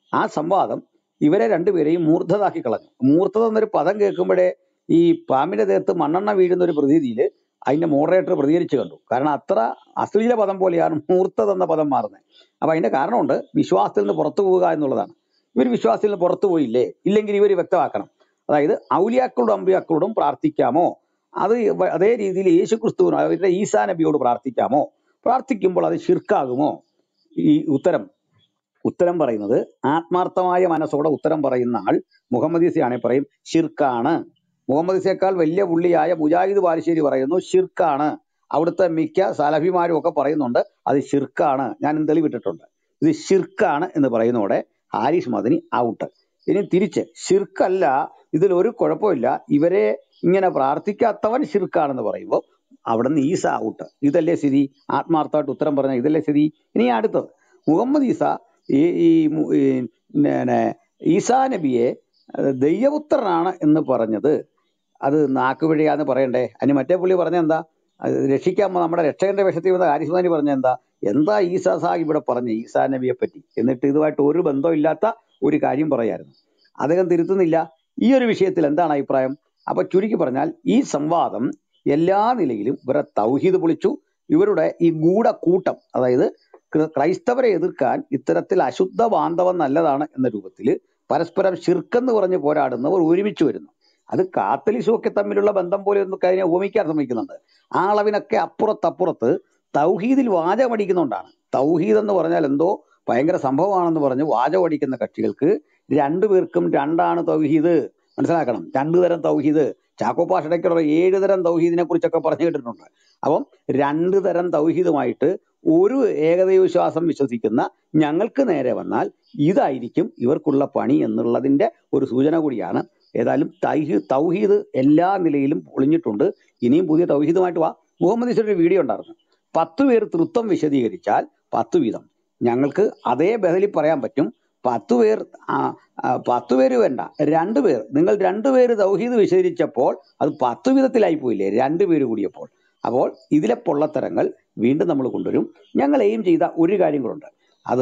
ആ സംവാദം ഇവരെ രണ്ടുപേരെയും മൂർദ്ധതാക്കി കളഞ്ഞു മൂർദ്ധത എന്നൊരു പദം കേൾക്കുമ്പോഴേ ഈ പാമ്പിന്റെ ദേഹത്ത് മണ്ണെണ്ണ വീഴുന്ന ഒരു പ്രതീതിയിൽ അതിന്റെ മോഡറേറ്റർ പ്രതികരിച്ചു കണ്ടു കാരണം അത്ര അശ്ലീല പദം പോലെയാണ് മൂർത്തത എന്ന പദം മാറുന്നത് അപ്പൊ അതിന്റെ കാരണമുണ്ട് വിശ്വാസത്തിൽ നിന്ന് പുറത്തു പോവുക എന്നുള്ളതാണ് ഇവർ വിശ്വാസത്തിൽ നിന്ന് പുറത്തു പോയില്ലേ ഇല്ലെങ്കിൽ ഇവർ വ്യക്തമാക്കണം അതായത് ഔലിയാക്കളോടും അമ്പിയാക്കളോടും പ്രാർത്ഥിക്കാമോ അത് വ- അതേ രീതിയിൽ യേശു ക്രിസ്തുവിനോ അവരുടെ ഈസാ നബിയോട് പ്രാർത്ഥിക്കാമോ പ്രാർത്ഥിക്കുമ്പോൾ അത് ഷിർക്കാകുമോ ഈ ഉത്തരം ഉത്തരം പറയുന്നത് ആത്മാർത്ഥമായ മനസ്സോടെ ഉത്തരം പറയുന്ന ആൾ മുഹമ്മദ് ഈസയാണെങ്കിൽ പറയും ഷിർക്കാണ് മുഹമ്മദ് ഈസയേക്കാൾ വലിയ പുള്ളിയായ മുജാഹിദ് ബാലുശ്ശേരി പറയുന്നു ഷിർക്കാണ് അവിടുത്തെ മിക്ക സലഫിമാരും ഒക്കെ പറയുന്നുണ്ട് അത് ഷിർക്കാണ് ഞാൻ തെളിവിട്ടിട്ടുണ്ട് ഇത് ഷിർക്കാണ് എന്ന് പറയുന്നതോടെ ഹാരിസ് മദനി ഔട്ട് ഇനി തിരിച്ച് ഷിർക്കല്ല ഇതിൽ ഒരു കുഴപ്പമില്ല ഇവരെ ഇങ്ങനെ പ്രാർത്ഥിക്കാത്തവൻ ഷിർക്കാണെന്ന് പറയുമ്പോൾ അവിടെ നിന്ന് ഈസ ഔട്ട് ഇതല്ലേ സ്ഥിതി ആത്മാർത്ഥമായിട്ട് ഉത്തരം പറഞ്ഞ ഇതല്ലേ സ്ഥിതി ഇനി അടുത്തത് മുഹമ്മദ് ഈസ ഈ ഈ മു- ഈ പിന്നെ ഈസാ നബിയെ അഹ് ദൈവപുത്രനാണ് എന്ന് പറഞ്ഞത് അത് നാക്കുപിഴയാന്ന് പറയണ്ടേ അതിന് മറ്റേ പുള്ളി പറഞ്ഞ എന്താ അത് രക്ഷിക്കാൻ വന്ന നമ്മുടെ രക്ഷകന്റെ വേഷത്തിൽ വന്ന ആരിസ്മാനി പറഞ്ഞ എന്താ എന്താ ഈസാ സാഹിബ് ഇവിടെ പറഞ്ഞ ഈസാ നബിയെ പറ്റി എന്നിട്ട് ഇതുമായിട്ട് ഒരു ബന്ധവും ഇല്ലാത്ത ഒരു കാര്യം പറയായിരുന്നു അദ്ദേഹം തിരുത്തുന്നില്ല ഈ ഒരു വിഷയത്തിൽ എന്താണ് അഭിപ്രായം അപ്പൊ ചുരുക്കി പറഞ്ഞാൽ ഈ സംവാദം എല്ലാ നിലയിലും ഇവരെ തൗഹീദ് പൊളിച്ചു ഇവരുടെ ഈ ഗൂഢക്കൂട്ടം അതായത് ക്ര- ക്രൈസ്തവരെ എതിർക്കാൻ ഇത്തരത്തിൽ അശുദ്ധ ബാന്ധവം നല്ലതാണ് എന്ന രൂപത്തിൽ പരസ്പരം ശിർക്കെന്ന് പറഞ്ഞ് പോരാടുന്നവർ ഒരുമിച്ച് വരുന്നു അത് കാത്തലിസും ഒക്കെ തമ്മിലുള്ള ബന്ധം പോലെ ഒന്നും അതിനെ ഉപമിക്കാൻ ശ്രമിക്കുന്നുണ്ട് ആ അളവിനൊക്കെ അപ്പുറത്തപ്പുറത്ത് തൗഹീദിൽ വാചകമടിക്കുന്നുകൊണ്ടാണ് തൗഹീദ് എന്ന് പറഞ്ഞാൽ എന്തോ ഭയങ്കര സംഭവമാണെന്ന് പറഞ്ഞ് വാചകമടിക്കുന്ന കക്ഷികൾക്ക് രണ്ടുപേർക്കും രണ്ടാണ് തൗഹീദ് മനസ്സിലാക്കണം രണ്ടു തരം തൗഹീദ് ചാക്കോപ്പാഷ ഇടയ്ക്കുള്ള ഏഴ് തരം തൗഹീദിനെ കുറിച്ചൊക്കെ പറഞ്ഞു കേട്ടിട്ടുണ്ട് അപ്പം രണ്ട് തരം തൗഹീദുമായിട്ട് ഒരു ഏകദൈവ വിശ്വാസം വിശ്വസിക്കുന്ന ഞങ്ങൾക്ക് നേരെ വന്നാൽ ഇതായിരിക്കും ഇവർക്കുള്ള പണി എന്നുള്ളതിന്റെ ഒരു സൂചന കൂടിയാണ് ഏതായാലും തൈഹ് തൗഹീദ് എല്ലാ നിലയിലും പൊളിഞ്ഞിട്ടുണ്ട് ഇനിയും പുതിയ തൗഹീദുമായിട്ട് വാ മുഹമ്മദ് ഈശ്വരുടെ ഒരു വീഡിയോ ഉണ്ടായിരുന്നു പത്ത് പേർ തൃത്വം വിശദീകരിച്ചാൽ പത്ത് വീതം ഞങ്ങൾക്ക് അതേ ബദലിൽ പറയാൻ പറ്റും പത്ത് പേർ ആ, ആ, പത്ത് പേര് വേണ്ട രണ്ടു പേർ നിങ്ങൾ രണ്ടുപേര് തൗഹീദ് വിശദീകരിച്ചപ്പോൾ അത് പത്ത് വിധത്തിലായി പോയില്ലേ രണ്ടു പേര് കൂടിയപ്പോൾ അപ്പോൾ ഇതിലെ പൊള്ളത്തരങ്ങൾ വീണ്ടും നമ്മൾ കൊണ്ടുവരും ഞങ്ങൾ എയിം ചെയ്ത ഒരു കാര്യം കൂടെ അത്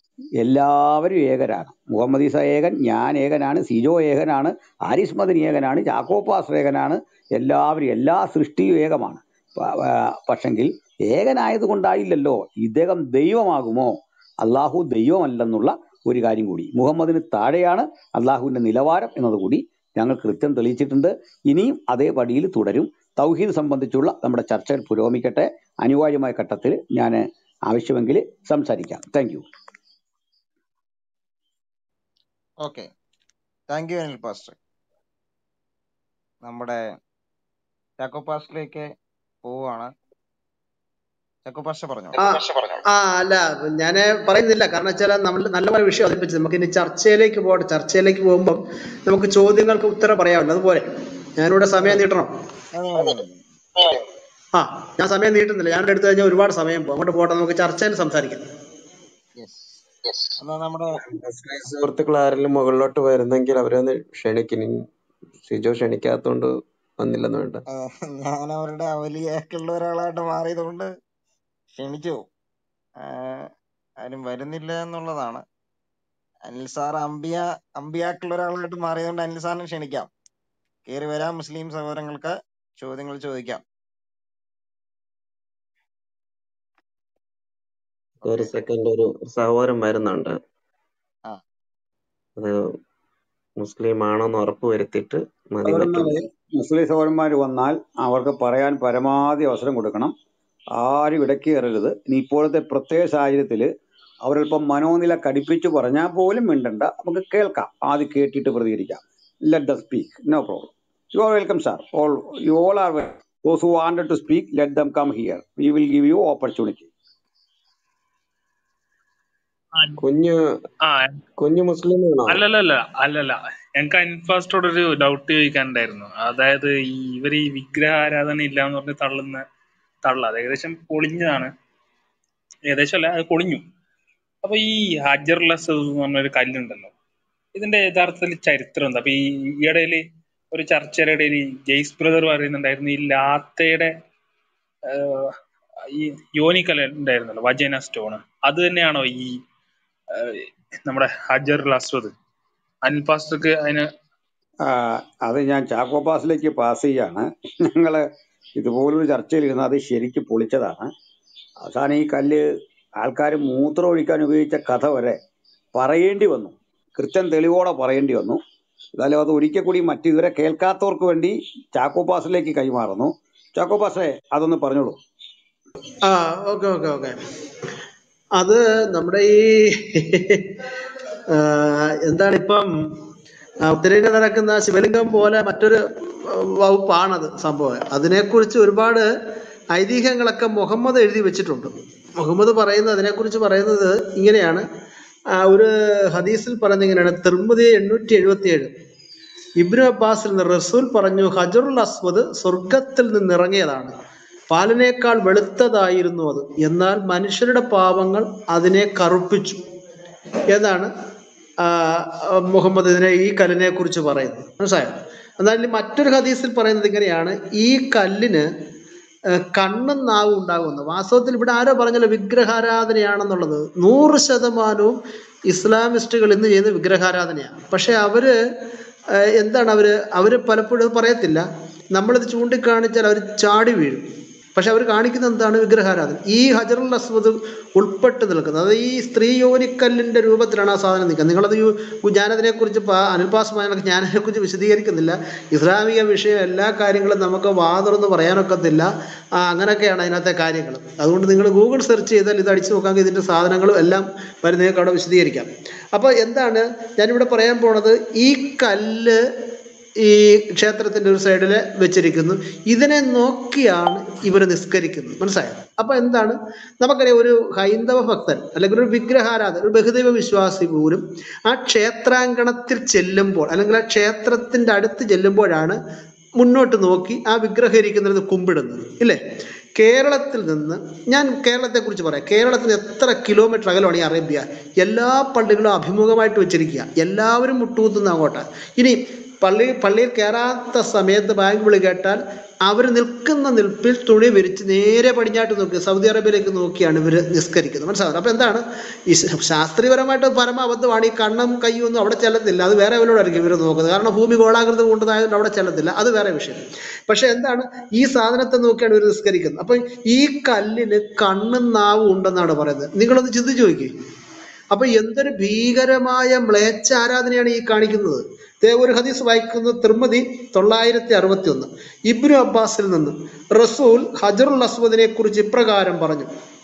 എല്ലാവരും ഏകരാണ് മുഹമ്മദ് ഈസ ഏകൻ ഞാൻ ഏകനാണ് സിജോ ഏകനാണ് ആരിസ് മദനി ഏകനാണ് ജാക്കോപ്പാസ് ഏകനാണ് എല്ലാവരും എല്ലാ സൃഷ്ടിയും ഏകമാണ് പ- ആ, പക്ഷെങ്കിൽ ഏകനായത് കൊണ്ടായില്ലല്ലോ ഇദ്ദേഹം ദൈവമാകുമോ അള്ളാഹു ദൈവമല്ലെന്നുള്ള ഒരു കാര്യം കൂടി മുഹമ്മദിന് താഴെയാണ് അള്ളാഹുവിന്റെ നിലവാരം എന്നതുകൂടി ഞങ്ങൾ കൃത്യം തെളിയിച്ചിട്ടുണ്ട് ഇനിയും അതേ പടിയിൽ തുടരും തൗഹീദ് സംബന്ധിച്ചുള്ള നമ്മുടെ ചർച്ചകൾ പുരോഗമിക്കട്ടെ അനിവാര്യമായ ഘട്ടത്തിൽ ഞാൻ ആവശ്യമെങ്കിൽ സംസാരിക്കാം thank you okay thank you Anil pastor നമ്മുടെ ചാക്കോ പാസ്റ്ററിലേക്ക് പോവുകയാണ് ചാക്കോ പാസ്റ്റർ പറഞ്ഞോ ആ ആ അല്ല ഞാന് പറയുന്നില്ല കാരണം വെച്ചാൽ നമ്മൾ നല്ലപോലെ വിഷയം അവതരിപ്പിച്ചു നമുക്ക് ഇനി ചർച്ചയിലേക്ക് പോകട്ടെ ചർച്ചയിലേക്ക് പോകുമ്പോൾ നമുക്ക് ചോദ്യങ്ങൾക്ക് ഉത്തരം പറയാമല്ലോ അതുപോലെ ഞാനിവിടെ സമയം നീട്ടണം അതെ അതെ അതെ ആ ഞാൻ സമയം നീട്ടുന്നില്ല ഞാനിവിടെ എടുത്തു കഴിഞ്ഞാൽ ഒരുപാട് സമയം പോകും അങ്ങോട്ട് പോട്ടെ നമുക്ക് ചർച്ചയിൽ സംസാരിക്കാം യെസ് എന്നാ നമ്മുടെ മുസ്ലിം സുഹൃത്തുക്കൾ ആരെങ്കിലും മുകളിലോട്ട് വരുന്നെങ്കിൽ അവരെ ഒന്ന് ക്ഷണിക്കിനി സിജോ ക്ഷണിക്കാത്തോണ്ട് വന്നില്ലെന്ന് വേണ്ട ആ, ഞാൻ അവരുടെ അവലിയാക്കുള്ള ഒരാളായിട്ട് മാറിയതുകൊണ്ട് ക്ഷണിച്ചു ആ, ആരും വരുന്നില്ല എന്നുള്ളതാണ് അനിൽ സാർ അമ്പിയ അമ്പിയാക്കുള്ള ഒരാളായിട്ട് മാറിയതുകൊണ്ട് അനിൽ സാറിനെ ക്ഷണിക്കാം കയറി വരാം മുസ്ലിം സഹോദരങ്ങൾക്ക് ചോദ്യങ്ങൾ ചോദിക്കാം ഒരു ഓക്കെ സെക്കൻഡ് ഒരു സഹോദരൻ വരുന്നുണ്ട് ആ അത് മുസ്ലിം ആണോന്ന് ഉറപ്പ് വരുത്തിയിട്ട് മതി സഹോദരന്മാരെ മറ്റുള്ള മുസ്ലിം സഹോദരന്മാർ വന്നാൽ അവർക്ക് പറയാൻ പരമാവധി അവസരം കൊടുക്കണം ആരും ഇടയ്ക്ക് കയറരുത് ഇനി ഇപ്പോഴത്തെ പ്രത്യേക സാഹചര്യത്തിൽ അവരല്പം മനോനില കടിപ്പിച്ച് പറഞ്ഞാൽ പോലും മിണ്ടണ്ട നമുക്ക് കേൾക്കാം ആദ്യം കേട്ടിട്ട് പ്രതികരിക്കാം let the speak no problem you are welcome sir all you all are those who wanted to speak let them come here we will give you opportunity ആ കുഞ്ഞ് ആ, കുഞ്ഞു മുസ്ലിം ആണോ അല്ലല്ലല്ല അല്ലല്ല ഞങ്ങൾക്ക് അൻഫാസ്റ്റോട് ഒരു ഡൗട്ട് ചോദിക്കാനുണ്ടായിരുന്നു അതായത് ഈ ഇവർ ഈ വിഗ്രഹ ആരാധന ഇല്ല എന്ന് പറഞ്ഞ് തള്ളുന്ന തള്ള അത് ഏകദേശം പൊളിഞ്ഞതാണ് ഏകദേശം അല്ല അത് പൊളിഞ്ഞു അപ്പൊ ഈ ഹജർ ലസദ് എന്ന് പറഞ്ഞൊരു കല്ലുണ്ടല്ലോ ഇതിന്റെ യഥാർത്ഥത്തിൽ ചരിത്രം എന്താ അപ്പൊ ഈ ഈയിടയില് ഒരു ചർച്ചയുടെ ഇടയിൽ ഈ ജെയ്സ് ബ്രദർ പറയുന്നുണ്ടായിരുന്നു ഈ ലാത്തയുടെ ആഹ്, ഈ യോനിക്കല ഉണ്ടായിരുന്നല്ലോ വജന സ്റ്റോൺ അത് തന്നെയാണോ ഈ ആഹ്, നമ്മുടെ ഹജർ അസ്വദ് അനിൽ പാസ്റ്റർക്ക് അതിന് ആ, അത് ഞാൻ ചാക്കോ പാസിലേക്ക് പാസ് ചെയ്യാണ് ഞങ്ങള് ഇതുപോലൊരു ചർച്ചയിലിരുന്ന് അത് ശരിക്ക് പൊളിച്ചതാണ് അവസാനം ഈ കല്ല് ആൾക്കാർ മൂത്രം ഒഴിക്കാൻ ഉപയോഗിച്ച കഥ വരെ പറയേണ്ടി വന്നു കൃത്യം തെളിവോടെ പറയേണ്ടി വന്നു എന്നാലും അത് ഒരിക്കൽ കൂടി മറ്റിതുവരെ കേൾക്കാത്തവർക്ക് വേണ്ടി ചാക്കോ പാസിലേക്ക് കൈമാറുന്നു ചാക്കോ പാസേ അതൊന്ന് പറഞ്ഞോളൂ ആ ഓക്കെ ഓക്കെ ഓക്കെ അത് നമ്മുടെ ഈ ആ, എന്താണ് ഇപ്പം ആ, ഉത്തരേന്ത്യ നടക്കുന്ന ശിവലിംഗം പോലെ മറ്റൊരു ആ, വകുപ്പാണത് സംഭവം അതിനെക്കുറിച്ച് ഒരുപാട് ഐതിഹ്യങ്ങളൊക്കെ മുഹമ്മദ് എഴുതി വെച്ചിട്ടുണ്ട് മുഹമ്മദ് പറയുന്നത് അതിനെക്കുറിച്ച് പറയുന്നത് ഇങ്ങനെയാണ് ആ, ഒരു ഹദീസിൽ പറയുന്നത് ഇങ്ങനെയാണ് തിർമുതി എണ്ണൂറ്റി എഴുപത്തി ഏഴ് ഇബ്നു അബ്ബാസിൽ നിന്ന് റസൂൽ പറഞ്ഞു ഹജറുൽ അസ്വദ് സ്വർഗത്തിൽ നിന്ന് ഇറങ്ങിയതാണ് പാലിനേക്കാൾ വെളുത്തതായിരുന്നു അത് എന്നാൽ മനുഷ്യരുടെ പാപങ്ങൾ അതിനെ കറുപ്പിച്ചു എന്നാണ് ആ, ആ, മുഹമ്മദ് ഇതിനെ ഈ കല്ലിനെ കുറിച്ച് പറയുന്നത് മനസ്സിലായോ എന്നാൽ മറ്റൊരു ഹദീസിൽ പറയുന്നത് ഇങ്ങനെയാണ് ഈ കല്ലിന് ആ, കണ്ണും നാവും ഉണ്ടാകുന്നു വാസ്തവത്തിൽ ഇവിടെ ആരോ പറഞ്ഞല്ലോ വിഗ്രഹാരാധനയാണെന്നുള്ളത് നൂറ് ശതമാനവും ഇസ്ലാമിസ്റ്റുകൾ ഇന്ന് ചെയ്യുന്ന വിഗ്രഹാരാധനയാണ് പക്ഷെ അവര് ആ, എന്താണ് അവര് അവര് പലപ്പോഴും ഇത് പറയത്തില്ല നമ്മളിത് ചൂണ്ടിക്കാണിച്ചാൽ അവർ ചാടി വീഴും പക്ഷെ അവർ കാണിക്കുന്നത് എന്താണ് വിഗ്രഹാരാധന ഈ ഹജറുൽ അസ്വദ് ഉൾപ്പെട്ട് നിൽക്കുന്നത് അത് ഈ സ്ത്രീ യോനിക്കല്ലിന്റെ രൂപത്തിലാണ് ആ സാധനം നിൽക്കുന്നത് നിങ്ങളത് യു- ഞാനതിനെ കുറിച്ച് അനുപാസമായൊക്കെ ഞാൻ അതിനെക്കുറിച്ച് വിശദീകരിക്കുന്നില്ല ഇസ്ലാമിക വിഷയം എല്ലാ കാര്യങ്ങളും നമുക്ക് വാതുറന്ന് പറയാനൊക്കത്തില്ല ആ, അങ്ങനെയൊക്കെയാണ് അതിനകത്തെ കാര്യങ്ങൾ അതുകൊണ്ട് നിങ്ങൾ ഗൂഗിൾ സെർച്ച് ചെയ്താൽ ഇത് അടിച്ചു നോക്കാമെങ്കിൽ ഇതിന്റെ സാധനങ്ങളും എല്ലാം വരുന്നതൊക്കെ അവിടെ വിശദീകരിക്കാം അപ്പോൾ എന്താണ് ഞാനിവിടെ പറയാൻ പോണത് ഈ കല്ല് ഈ ക്ഷേത്രത്തിന്റെ ഒരു സൈഡിൽ വെച്ചിരിക്കുന്നു ഇതിനെ നോക്കിയാണ് ഇവർ നിസ്കരിക്കുന്നത് മനസ്സിലായോ അപ്പൊ എന്താണ് നമുക്കറിയാം ഒരു ഹൈന്ദവ ഭക്തൻ അല്ലെങ്കിൽ ഒരു വിഗ്രഹാരാധന ഒരു ബഹുദൈവ വിശ്വാസി പോലും ആ ക്ഷേത്രാങ്കണത്തിൽ ചെല്ലുമ്പോൾ അല്ലെങ്കിൽ ആ ക്ഷേത്രത്തിന്റെ അടുത്ത് ചെല്ലുമ്പോഴാണ് മുന്നോട്ട് നോക്കി ആ വിഗ്രഹം ഇരിക്കുന്നത് കുമ്പിടുന്നത് ഇല്ലേ കേരളത്തിൽ നിന്ന് ഞാൻ കേരളത്തെ കുറിച്ച് പറയാം കേരളത്തിന് എത്ര കിലോമീറ്റർ അകലമാണ് ഈ അറേബ്യ എല്ലാ പള്ളികളും അഭിമുഖമായിട്ട് വെച്ചിരിക്കുക എല്ലാവരും മുട്ടുകുത്തുന്ന അങ്ങോട്ടാ ഇനി പള്ളി പള്ളിയിൽ കയറാത്ത സമയത്ത് ബാങ്ക് വിളി കേട്ടാൽ അവർ നിൽക്കുന്ന നിൽപ്പിൽ തുണി വിരിച്ച് നേരെ പടിഞ്ഞാട്ട് നോക്കി സൗദി അറേബ്യയിലേക്ക് നോക്കിയാണ് ഇവർ നിസ്കരിക്കുന്നത് മനസ്സിലാവുന്നത് അപ്പൊ എന്താണ് ഈ ശ- ശാസ്ത്രീയപരമായിട്ട് പരമാബദ്ധമാണ് ഈ കണ്ണും കയ്യും ഒന്നും അവിടെ ചെല്ലത്തില്ല അത് വേറെ എവരോടായിരിക്കും ഇവർ നോക്കുന്നത് കാരണം ഭൂമി ഗോളാകൃതി കൊണ്ടതായതുകൊണ്ട് അവിടെ ചെല്ലത്തില്ല അത് വേറെ വിഷയം പക്ഷെ എന്താണ് ഈ സാധനത്തെ നോക്കിയാണ് ഇവർ നിസ്കരിക്കുന്നത് അപ്പൊ ഈ കല്ലിന് കണ്ണും നാവും ഉണ്ടെന്നാണ് പറയുന്നത് നിങ്ങളൊന്ന് ചിന്തിച്ചു നോക്കി അപ്പൊ എന്തൊരു ഭീകരമായ മ്ലേച്ഛ ആരാധനയാണ് ഈ കാണിക്കുന്നത് ദേ ഒരു ഹദീസ് വായിക്കുന്നത് തിർമതി തൊള്ളായിരത്തി അറുപത്തി ഒന്ന് ഇബ്നു അബ്ബാസിൽ നിന്ന് റസൂൽ ഹജറുൽ അസ്വദിനെ കുറിച്ച് ഇപ്രകാരം പറഞ്ഞു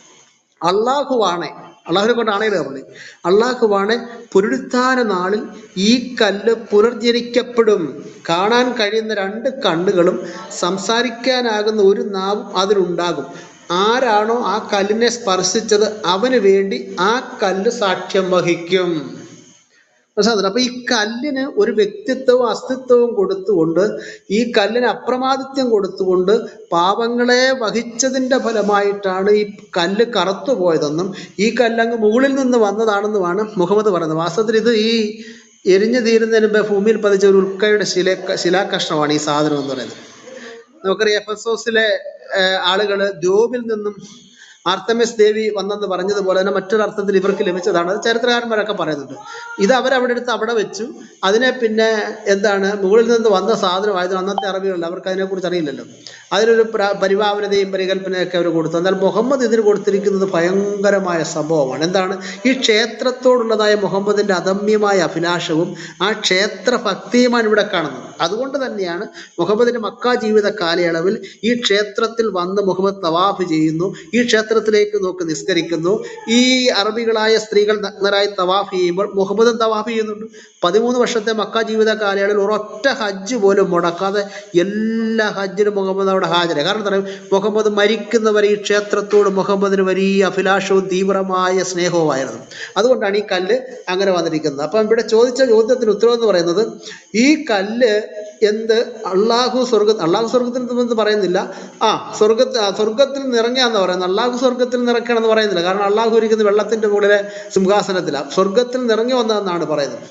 അള്ളാഹുവാണെ അള്ളാഹുവിനെ കൊണ്ട് ആണേലും പറഞ്ഞു അള്ളാഹുവാണെ പുനരുത്ഥാന നാളിൽ ഈ കല്ല് പുനർജനിക്കപ്പെടും കാണാൻ കഴിയുന്ന രണ്ട് കണ്ണുകളും സംസാരിക്കാനാകുന്ന ഒരു നാവും അതിനുണ്ടാകും ആരാണോ ആ കല്ലിനെ സ്പർശിച്ചത് അവന് വേണ്ടി ആ കല്ല് സാക്ഷ്യം വഹിക്കും മനസ്സിലാകുന്നുണ്ടോ? അപ്പൊ ഈ കല്ലിന് ഒരു വ്യക്തിത്വവും അസ്തിത്വവും കൊടുത്തുകൊണ്ട് ഈ കല്ലിന് അപ്രമാദിത്യം കൊടുത്തുകൊണ്ട് പാപങ്ങളെ വഹിച്ചതിന്റെ ഫലമായിട്ടാണ് ഈ കല്ല് കറുത്തു പോയതെന്നും ഈ കല്ലങ്ങ് മുകളിൽ നിന്ന് വന്നതാണെന്നുമാണ് മുഹമ്മദ് പറയുന്നത് വാസ്തവത്തിൽ ഇത് ഈ എരിഞ്ഞു തീരുന്നതിന് മുമ്പ് ഭൂമിയിൽ പതിച്ച ഒരു ഉൽക്കയുടെ ശില ശിലാകഷ്ണമാണ് ഈ സാധനം എന്ന് പറയുന്നത് നമുക്കറിയാം എഫസോസിലെ ആളുകൾ ദ്യോബിൽ നിന്നും ആർത്തമിസ് ദേവി വന്നെന്ന് പറഞ്ഞതുപോലെ തന്നെ മറ്റൊരു അർത്ഥത്തിൽ ഇവർക്ക് ലഭിച്ചതാണ് അത് ചരിത്രകാരന്മാരൊക്കെ പറയുന്നുണ്ട് ഇത് അവരവിടെ എടുത്ത് അവിടെ വെച്ചു അതിനെ പിന്നെ എന്താണ് മുകളിൽ നിന്ന് വന്ന സാധനമായതിന് അന്നത്തെ അറബികളിൽ അവർക്ക് അതിനെക്കുറിച്ച് അറിയില്ലല്ലോ അതിനൊരു പ്ര- പരിഭാവനതയും പരികല്പനയൊക്കെ അവർ കൊടുത്തു എന്നാൽ മുഹമ്മദ് ഇതിന് കൊടുത്തിരിക്കുന്നത് ഭയങ്കരമായ സംഭവമാണ് എന്താണ് ഈ ക്ഷേത്രത്തോടുള്ളതായ മുഹമ്മദിന്റെ അദമ്യമായ അഭിലാഷവും ആ ക്ഷേത്ര ഭക്തിയുമാണ് ഇവിടെ കാണുന്നത് അതുകൊണ്ട് തന്നെയാണ് മുഹമ്മദിന്റെ മക്ക ജീവിത കാലയളവിൽ ഈ ക്ഷേത്രത്തിൽ വന്ന് മുഹമ്മദ് തവാഫ് ചെയ്യുന്നു ഈ ക്ഷേത്രത്തിലേക്ക് നോക്കി നിസ്കരിക്കുന്നു ഈ അറബികളായ സ്ത്രീകൾ നഗ്നരായി തവാഫ് ചെയ്യുമ്പോൾ മുഹമ്മദും തവാഫ് ചെയ്യുന്നുണ്ട് പതിമൂന്ന് വർഷത്തെ മക്ക ജീവിത കാലയളവിൽ ഒരൊറ്റ ഹജ്ജ് പോലും മുടക്കാതെ എല്ലാ ഹജ്ജിനും മുഹമ്മദ് അവിടെ ഹാജരായി കാരണം എന്താ പറയുക മുഹമ്മദ് മരിക്കുന്നവരെ ഈ ക്ഷേത്രത്തോട് മുഹമ്മദിന് വലിയ അഭിലാഷവും തീവ്രമായ സ്നേഹവുമായിരുന്നു അതുകൊണ്ടാണ് ഈ കല്ല് അങ്ങനെ വന്നിരിക്കുന്നത് അപ്പം ഇവിടെ ചോദിച്ച ചോദ്യത്തിന് ഉത്തരവ് എന്ന് പറയുന്നത് ഈ കല്ല് എന്ത് അള്ളാഹു സ്വർഗ അള്ളാഹു സ്വർഗത്തിൽ നിന്ന് പറയുന്നില്ല ആ സ്വർഗത്തിൽ സ്വർഗത്തിൽ നിറങ്ങിയാന്ന് പറയുന്നത് അള്ളാഹു സ്വർഗത്തിൽ നിറയ്ക്കണമെന്ന് പറയുന്നില്ല കാരണം അള്ളാഹു ഇരിക്കുന്ന വെള്ളത്തിന്റെ മുകളിലെ സിംഹാസനത്തിലാണ് സ്വർഗത്തിൽ നിറങ്ങി വന്നതെന്നാണ് പറയുന്നത്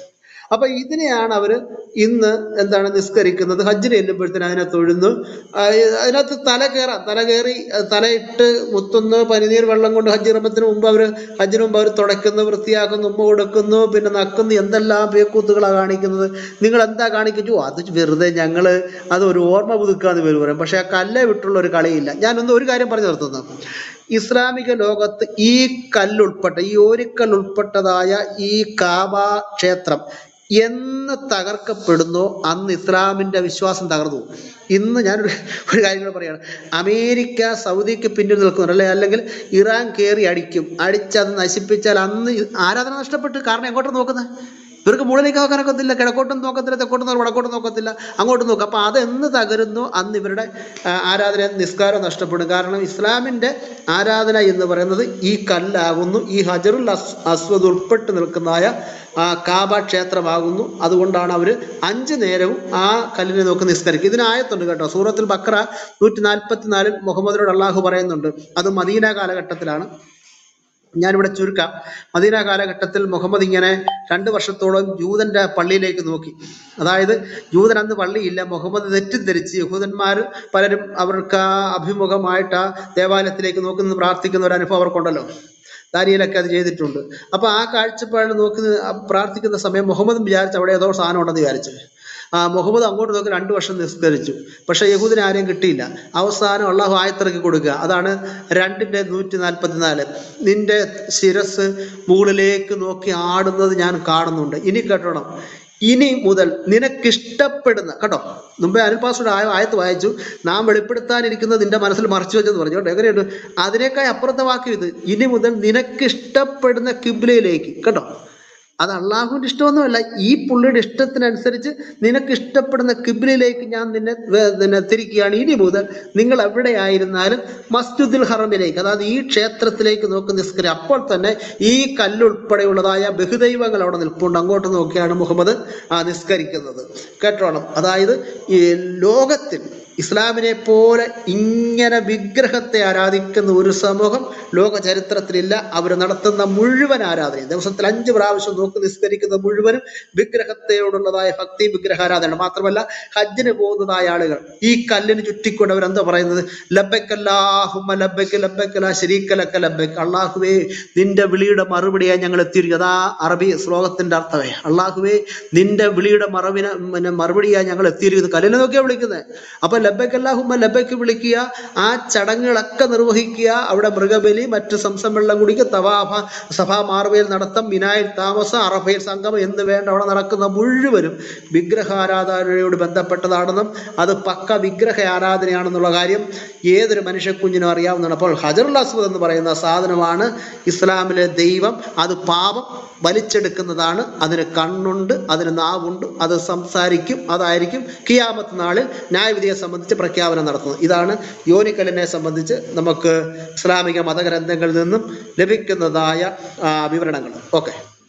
അപ്പൊ ഇതിനെയാണ് അവര് ഇന്ന് എന്താണ് നിസ്കരിക്കുന്നത് ഹജ്ജിന് ചെല്ലുമ്പോഴത്തേന് അതിനെ തൊഴുന്നു ആ, അതിനകത്ത് തല കയറാം തല കയറി അഹ് തലയിട്ട് മുത്തുന്നു പനിനീർ വെള്ളം കൊണ്ട് ഹജ്ജ് ഇറമ്പത്തിന് മുമ്പ് അവര് ഹജ്ജിന് മുമ്പ് അവർ തുടയ്ക്കുന്നു വൃത്തിയാക്കുന്നു ഉമ്മ കൊടുക്കുന്നു പിന്നെ നക്കുന്നു എന്തെല്ലാം പേക്കൂത്തുകളാണ് കാണിക്കുന്നത് നിങ്ങൾ എന്താ കാണിക്കുന്നു അത് വെറുതെ ഞങ്ങള് അത് ഒരു ഓർമ്മ പുതുക്കാന്ന് പേര് പറയും പക്ഷെ ആ കല്ലെ വിട്ടുള്ള ഒരു കളിയില്ല ഞാനൊന്ന് ഒരു കാര്യം പറഞ്ഞു നിർത്തുന്നു ഇസ്ലാമിക ലോകത്ത് ഈ കല്ലുൾപ്പെട്ട ഈ ഓരിക്കൽ ഉൾപ്പെട്ടതായ ഈ കാബ ക്ഷേത്രം എന്ന് തകർക്കപ്പെടുന്നോ അന്ന് ഇസ്ലാമിന്റെ വിശ്വാസം തകർന്നു പോകും. ഇന്ന് ഞാനൊരു ഒരു കാര്യം കൂടെ പറയാണ് അമേരിക്ക സൗദിക്ക് പിന്നിൽ നിൽക്കുന്നുണ്ട് അല്ലെ അല്ലെങ്കിൽ ഇറാൻ കയറി അടിക്കും അടിച്ചത് നശിപ്പിച്ചാൽ അന്ന് ഇ- ആരാധന നഷ്ടപ്പെട്ട് കാരണം എങ്ങോട്ടാണ് നോക്കുന്നത് ഇവർക്ക് മുകളിലേക്ക് നോക്കാനൊക്കത്തില്ല കിഴക്കോട്ടും നോക്കത്തില്ല തെക്കോട്ടും നോക്കും വടക്കോട്ടും നോക്കത്തില്ല അങ്ങോട്ടും നോക്കും അപ്പൊ അത് എന്ന് തകരുന്നു അന്ന് ഇവരുടെ ആ, ആരാധന നിസ്കാരം നഷ്ടപ്പെടും കാരണം ഇസ്ലാമിന്റെ ആരാധന എന്ന് പറയുന്നത് ഈ കല്ലാകുന്നു ഈ ഹജറുൽ അസ് അസ്വദ് ഉൾപ്പെട്ട് നിൽക്കുന്നതായ ആ കാബ ക്ഷേത്രമാകുന്നു അതുകൊണ്ടാണ് അവർ അഞ്ച് നേരവും ആ കല്ലിനെ നോക്കി നിസ്കരിക്കും ഇതിന് ആയത്തുണ്ട് കേട്ടോ സൂറത്തുൽ ബക്ര നൂറ്റി നാൽപ്പത്തിനാലിൽ മുഹമ്മദിനോട് അള്ളാഹു പറയുന്നുണ്ട് അത് മദീന കാലഘട്ടത്തിലാണ് ഞാനിവിടെ ചുരുക്കാം മദീന കാലഘട്ടത്തിൽ മുഹമ്മദ് ഇങ്ങനെ രണ്ട് വർഷത്തോളം ജൂതന്റെ പള്ളിയിലേക്ക് നോക്കി അതായത് ജൂതൻ അന്ന് പള്ളിയില്ല മുഹമ്മദ് തെറ്റിദ്ധരിച്ച് യഹൂദന്മാർ പലരും അവർക്ക് ആ അഭിമുഖമായിട്ട് ആ ദേവാലയത്തിലേക്ക് നോക്കുന്ന പ്രാർത്ഥിക്കുന്ന ഒരു അനുഭവം അവർക്കുണ്ടല്ലോ ദാനിയിലൊക്കെ അത് ചെയ്തിട്ടുണ്ട് അപ്പൊ ആ കാഴ്ചപ്പാട് നോക്കി നി- ആ പ്രാർത്ഥിക്കുന്ന സമയം മുഹമ്മദ് വിചാരിച്ചു അവിടെ ഏതോ സാധനം ഉണ്ടെന്ന് വിചാരിച്ചു ആ മുഹമ്മദ് അങ്ങോട്ട് നോക്കി രണ്ടു വർഷം നിസ്കരിച്ചു പക്ഷെ യഹൂദിനെ ആരെയും കിട്ടിയില്ല അവസാനം അള്ളാഹു ആയത്തിറക്കി കൊടുക്കുക അതാണ് രണ്ടിന്റെ നൂറ്റി നാൽപ്പത്തിനാല് നിന്റെ ശിരസ് മുകളിലേക്ക് നോക്കി ആടുന്നത് ഞാൻ കാണുന്നുണ്ട് ഇനി കേട്ടോണം ഇനി മുതൽ നിനക്കിഷ്ടപ്പെടുന്ന കേട്ടോ മുമ്പേ അനിൽപാസുടെ ആയ ആയത്ത് വായിച്ചു നാം വെളിപ്പെടുത്താനിരിക്കുന്നത് നിന്റെ മനസ്സിൽ മറച്ചു വെച്ചെന്ന് പറഞ്ഞു കേട്ടോ എങ്ങനെയുണ്ട് അതിനേക്കാൾ അപ്പുറത്തെ വാക്യം ഇത് ഇനി മുതൽ നിനക്കിഷ്ടപ്പെടുന്ന കിബിലയിലേക്ക് കേട്ടോ അത് അള്ളാഹുവിന്റെ ഇഷ്ടമൊന്നുമല്ല ഈ പുള്ളിയുടെ ഇഷ്ടത്തിനനുസരിച്ച് നിനക്ക് ഇഷ്ടപ്പെടുന്ന കിബിലിലേക്ക് ഞാൻ നിന്നെ വേ- നിന്നെ തിരിക്കുകയാണ് ഇനി മുതൽ നിങ്ങൾ എവിടെയായിരുന്നാലും മസ്ജിദുൽ ഹറമിലേക്ക് അതായത് ഈ ക്ഷേത്രത്തിലേക്ക് നോക്കി നിസ്കരി അപ്പോൾ തന്നെ ഈ കല്ലുൾപ്പെടെയുള്ളതായ ബഹുദൈവങ്ങൾ അവിടെ നിൽപ്പുണ്ട് അങ്ങോട്ട് നോക്കിയാണ് മുഹമ്മദ് ആ നിസ്കരിക്കുന്നത് കേട്ടോണം അതായത് ഈ ലോകത്തിൽ ഇസ്ലാമിനെ പോലെ ഇങ്ങനെ വിഗ്രഹത്തെ ആരാധിക്കുന്ന ഒരു സമൂഹം ലോക ചരിത്രത്തിലില്ല അവർ നടത്തുന്ന മുഴുവൻ ആരാധനയും ദിവസത്തിൽ അഞ്ച് പ്രാവശ്യം നോക്കി നിസ്കരിക്കുന്ന മുഴുവനും വിഗ്രഹത്തെയോടുള്ളതായ ഭക്തി വിഗ്രഹാരാധന മാത്രമല്ല ഹജ്ജിന് പോകുന്നതായ ആളുകൾ ഈ കല്ലിന് ചുറ്റിക്കൊണ്ട് അവരെന്താ പറയുന്നത് ലബ്ബക്കല്ലാഹുമ്മ ലബ്ബക്ക് ലബ്ബക്കല ശരീക്കലക്ക ലബ്ബക്ക് അള്ളാഹുവേ നിന്റെ വിളിയുടെ മറുപടിയായി ഞങ്ങൾ എത്തിയിരിക്കും അതാ അറബി ശ്ലോകത്തിന്റെ അർത്ഥമേ അള്ളാഹുവേ നിന്റെ വിളിയുടെ മറവിനെ പിന്നെ മറുപടിയായി ഞങ്ങൾ എത്തിയിരിക്കുന്നത് കല്ലിനെ നോക്കിയാ വിളിക്കുന്നത് അപ്പൊ ലബ്ബക്കല്ലാഹുമ്മ ലബ്ബക്ക് വിളിക്കുക ആ ചടങ്ങുകളൊക്കെ നിർവഹിക്കുക അവിടെ മൃഗബലി മറ്റ് സംസമ്മേളനം കുടിക്കുക തവാഫ സഭാ മാർവയിൽ നടത്തം മിനായിൽ താമസം അറഫയിൽ സംഗമം എന്ന് വേണ്ട അവിടെ നടക്കുന്ന മുഴുവനും വിഗ്രഹാരാധനയോട് ബന്ധപ്പെട്ടതാണെന്നും അത് പക്ക വിഗ്രഹ ആരാധനയാണെന്നുള്ള കാര്യം ഏതൊരു മനുഷ്യക്കുഞ്ഞിനും അറിയാവുന്നതാണ് അപ്പോൾ ഹജറുൽ അസ്വദ് എന്ന് പറയുന്ന സാധനമാണ് ഇസ്ലാമിലെ ദൈവം അത് പാപം വലിച്ചെടുക്കുന്നതാണ് അതിന് കണ്ണുണ്ട് അതിന് നാവുണ്ട് അത് സംസാരിക്കും അതായിരിക്കും കിയാമത്ത് നാളിൽ ന്യായവിധിയെ സംബന്ധിച്ച് പ്രഖ്യാപനം നടത്തുന്നത് ഇതാണ് യോനിക്കലിനെ സംബന്ധിച്ച് നമുക്ക് ഇസ്ലാമിക മതഗ്രന്ഥങ്ങളിൽ നിന്നും ലഭിക്കുന്നതായ ആ, വിവരണങ്ങൾ ഓക്കെ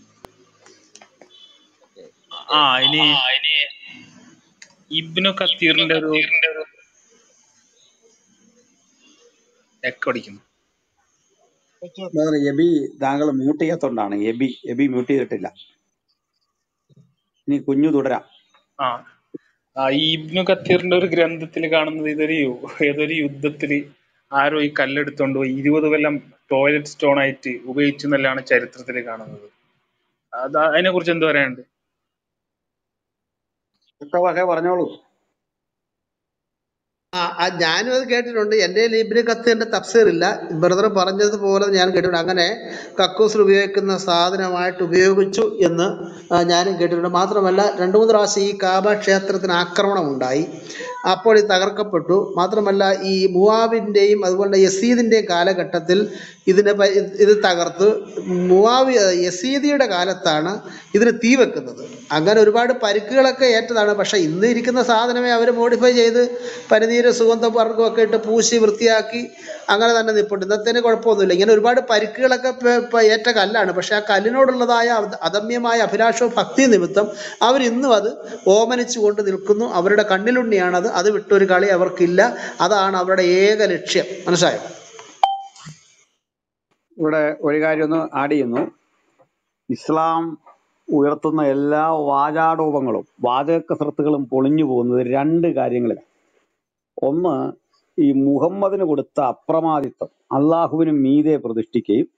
ആ ഇനി ഇബ്നു കത്തീറിന്റെ ഒരു എക്കോ അടിക്കുന്നു ബ്രദർ എബി താങ്കൾ മ്യൂട്ട് ചെയ്യാത്തോണ്ടാണ് എബി എബി മ്യൂട്ട് ചെയ്തിട്ടില്ല ഇനി കുഞ്ഞു തുടരാം ആ ആ, ഈ ഇബ്നു കത്തീറിന്റെ ഒരു ഗ്രന്ഥത്തിൽ കാണുന്നത് ഇതൊരു യു- ഏതൊരു യുദ്ധത്തില് ആരോ ഈ കല്ലെടുത്തോണ്ട് പോയി ഇരുപത് കൊല്ലം ടോയ്ലറ്റ് സ്റ്റോൺ ആയിട്ട് ഉപയോഗിച്ചു എന്നല്ലാണ് ചരിത്രത്തിൽ കാണുന്നത് അത് അതിനെ കുറിച്ച് എന്ത് പറയാനുണ്ട് ഒക്കെ വകെ പറഞ്ഞോളൂ ആ ആ, ഞാനും അത് കേട്ടിട്ടുണ്ട് എൻ്റെ ലിബിന് കത്ത് എൻ്റെ തഫ്സീർ ഇല്ല ബ്രദർ പറഞ്ഞതുപോലെ ഞാൻ കേട്ടിട്ടുണ്ട് അങ്ങനെ കക്കൂസിൽ ഉപയോഗിക്കുന്ന സാധനമായിട്ട് ഉപയോഗിച്ചു എന്ന് ആ, ഞാനും കേട്ടിട്ടുണ്ട് മാത്രമല്ല രണ്ടു മൂന്ന് പ്രാവശ്യം ഈ കാബ ക്ഷേത്രത്തിന് ആക്രമണം ഉണ്ടായി അപ്പോൾ ഇത് തകർക്കപ്പെട്ടു മാത്രമല്ല ഈ മുവാബിൻ്റെയും അതുപോലെ യസീദിൻ്റെയും കാലഘട്ടത്തിൽ ഇതിനെ പ- ഇത് തകർത്ത് മുവാവി യസീദിയുടെ കാലത്താണ് ഇതിന് തീ വെക്കുന്നത് അങ്ങനെ ഒരുപാട് പരിക്കുകളൊക്കെ ഏറ്റതാണ് പക്ഷെ ഇന്ന് ഇരിക്കുന്ന സാധനമേ അവർ മോഡിഫൈ ചെയ്ത് പനിനീര് സുഗന്ധവർഗ്ഗമൊക്കെ ഇട്ട് പൂശി വൃത്തിയാക്കി അങ്ങനെ തന്നെ നിൽപ്പുണ്ട് ഇന്നത്തേന് കുഴപ്പമൊന്നുമില്ല ഇങ്ങനെ ഒരുപാട് പരിക്കുകളൊക്കെ പ- പ- ഏറ്റ കല്ലാണ് പക്ഷെ ആ കല്ലിനോടുള്ളതായ അത- അദമ്യമായ അഭിലാഷവും ഭക്തി നിമിത്തം അവർ ഇന്നും അത് ഓമനിച്ചു കൊണ്ട് നിൽക്കുന്നു അവരുടെ കണ്ണിലുണ്ണിയാണത് അത് വിട്ടൊരു കളി അവർക്കില്ല അതാണ് അവരുടെ ഏക ലക്ഷ്യം മനസ്സിലായോ ഇവിടെ ഒരു കാര്യം ഒന്ന് ആഡ് ചെയ്യുന്നു ഇസ്ലാം ഉയർത്തുന്ന എല്ലാ വാചാടോപങ്ങളും വാചകകസരത്തുകളും പൊളിഞ്ഞു പോകുന്നത് രണ്ട് കാര്യങ്ങളിലാണ് ഒന്ന് ഈ മുഹമ്മദിന് കൊടുത്ത അപ്രമാദിത്വം അള്ളാഹുവിന് മീതെ പ്രതിഷ്ഠിക്കുകയും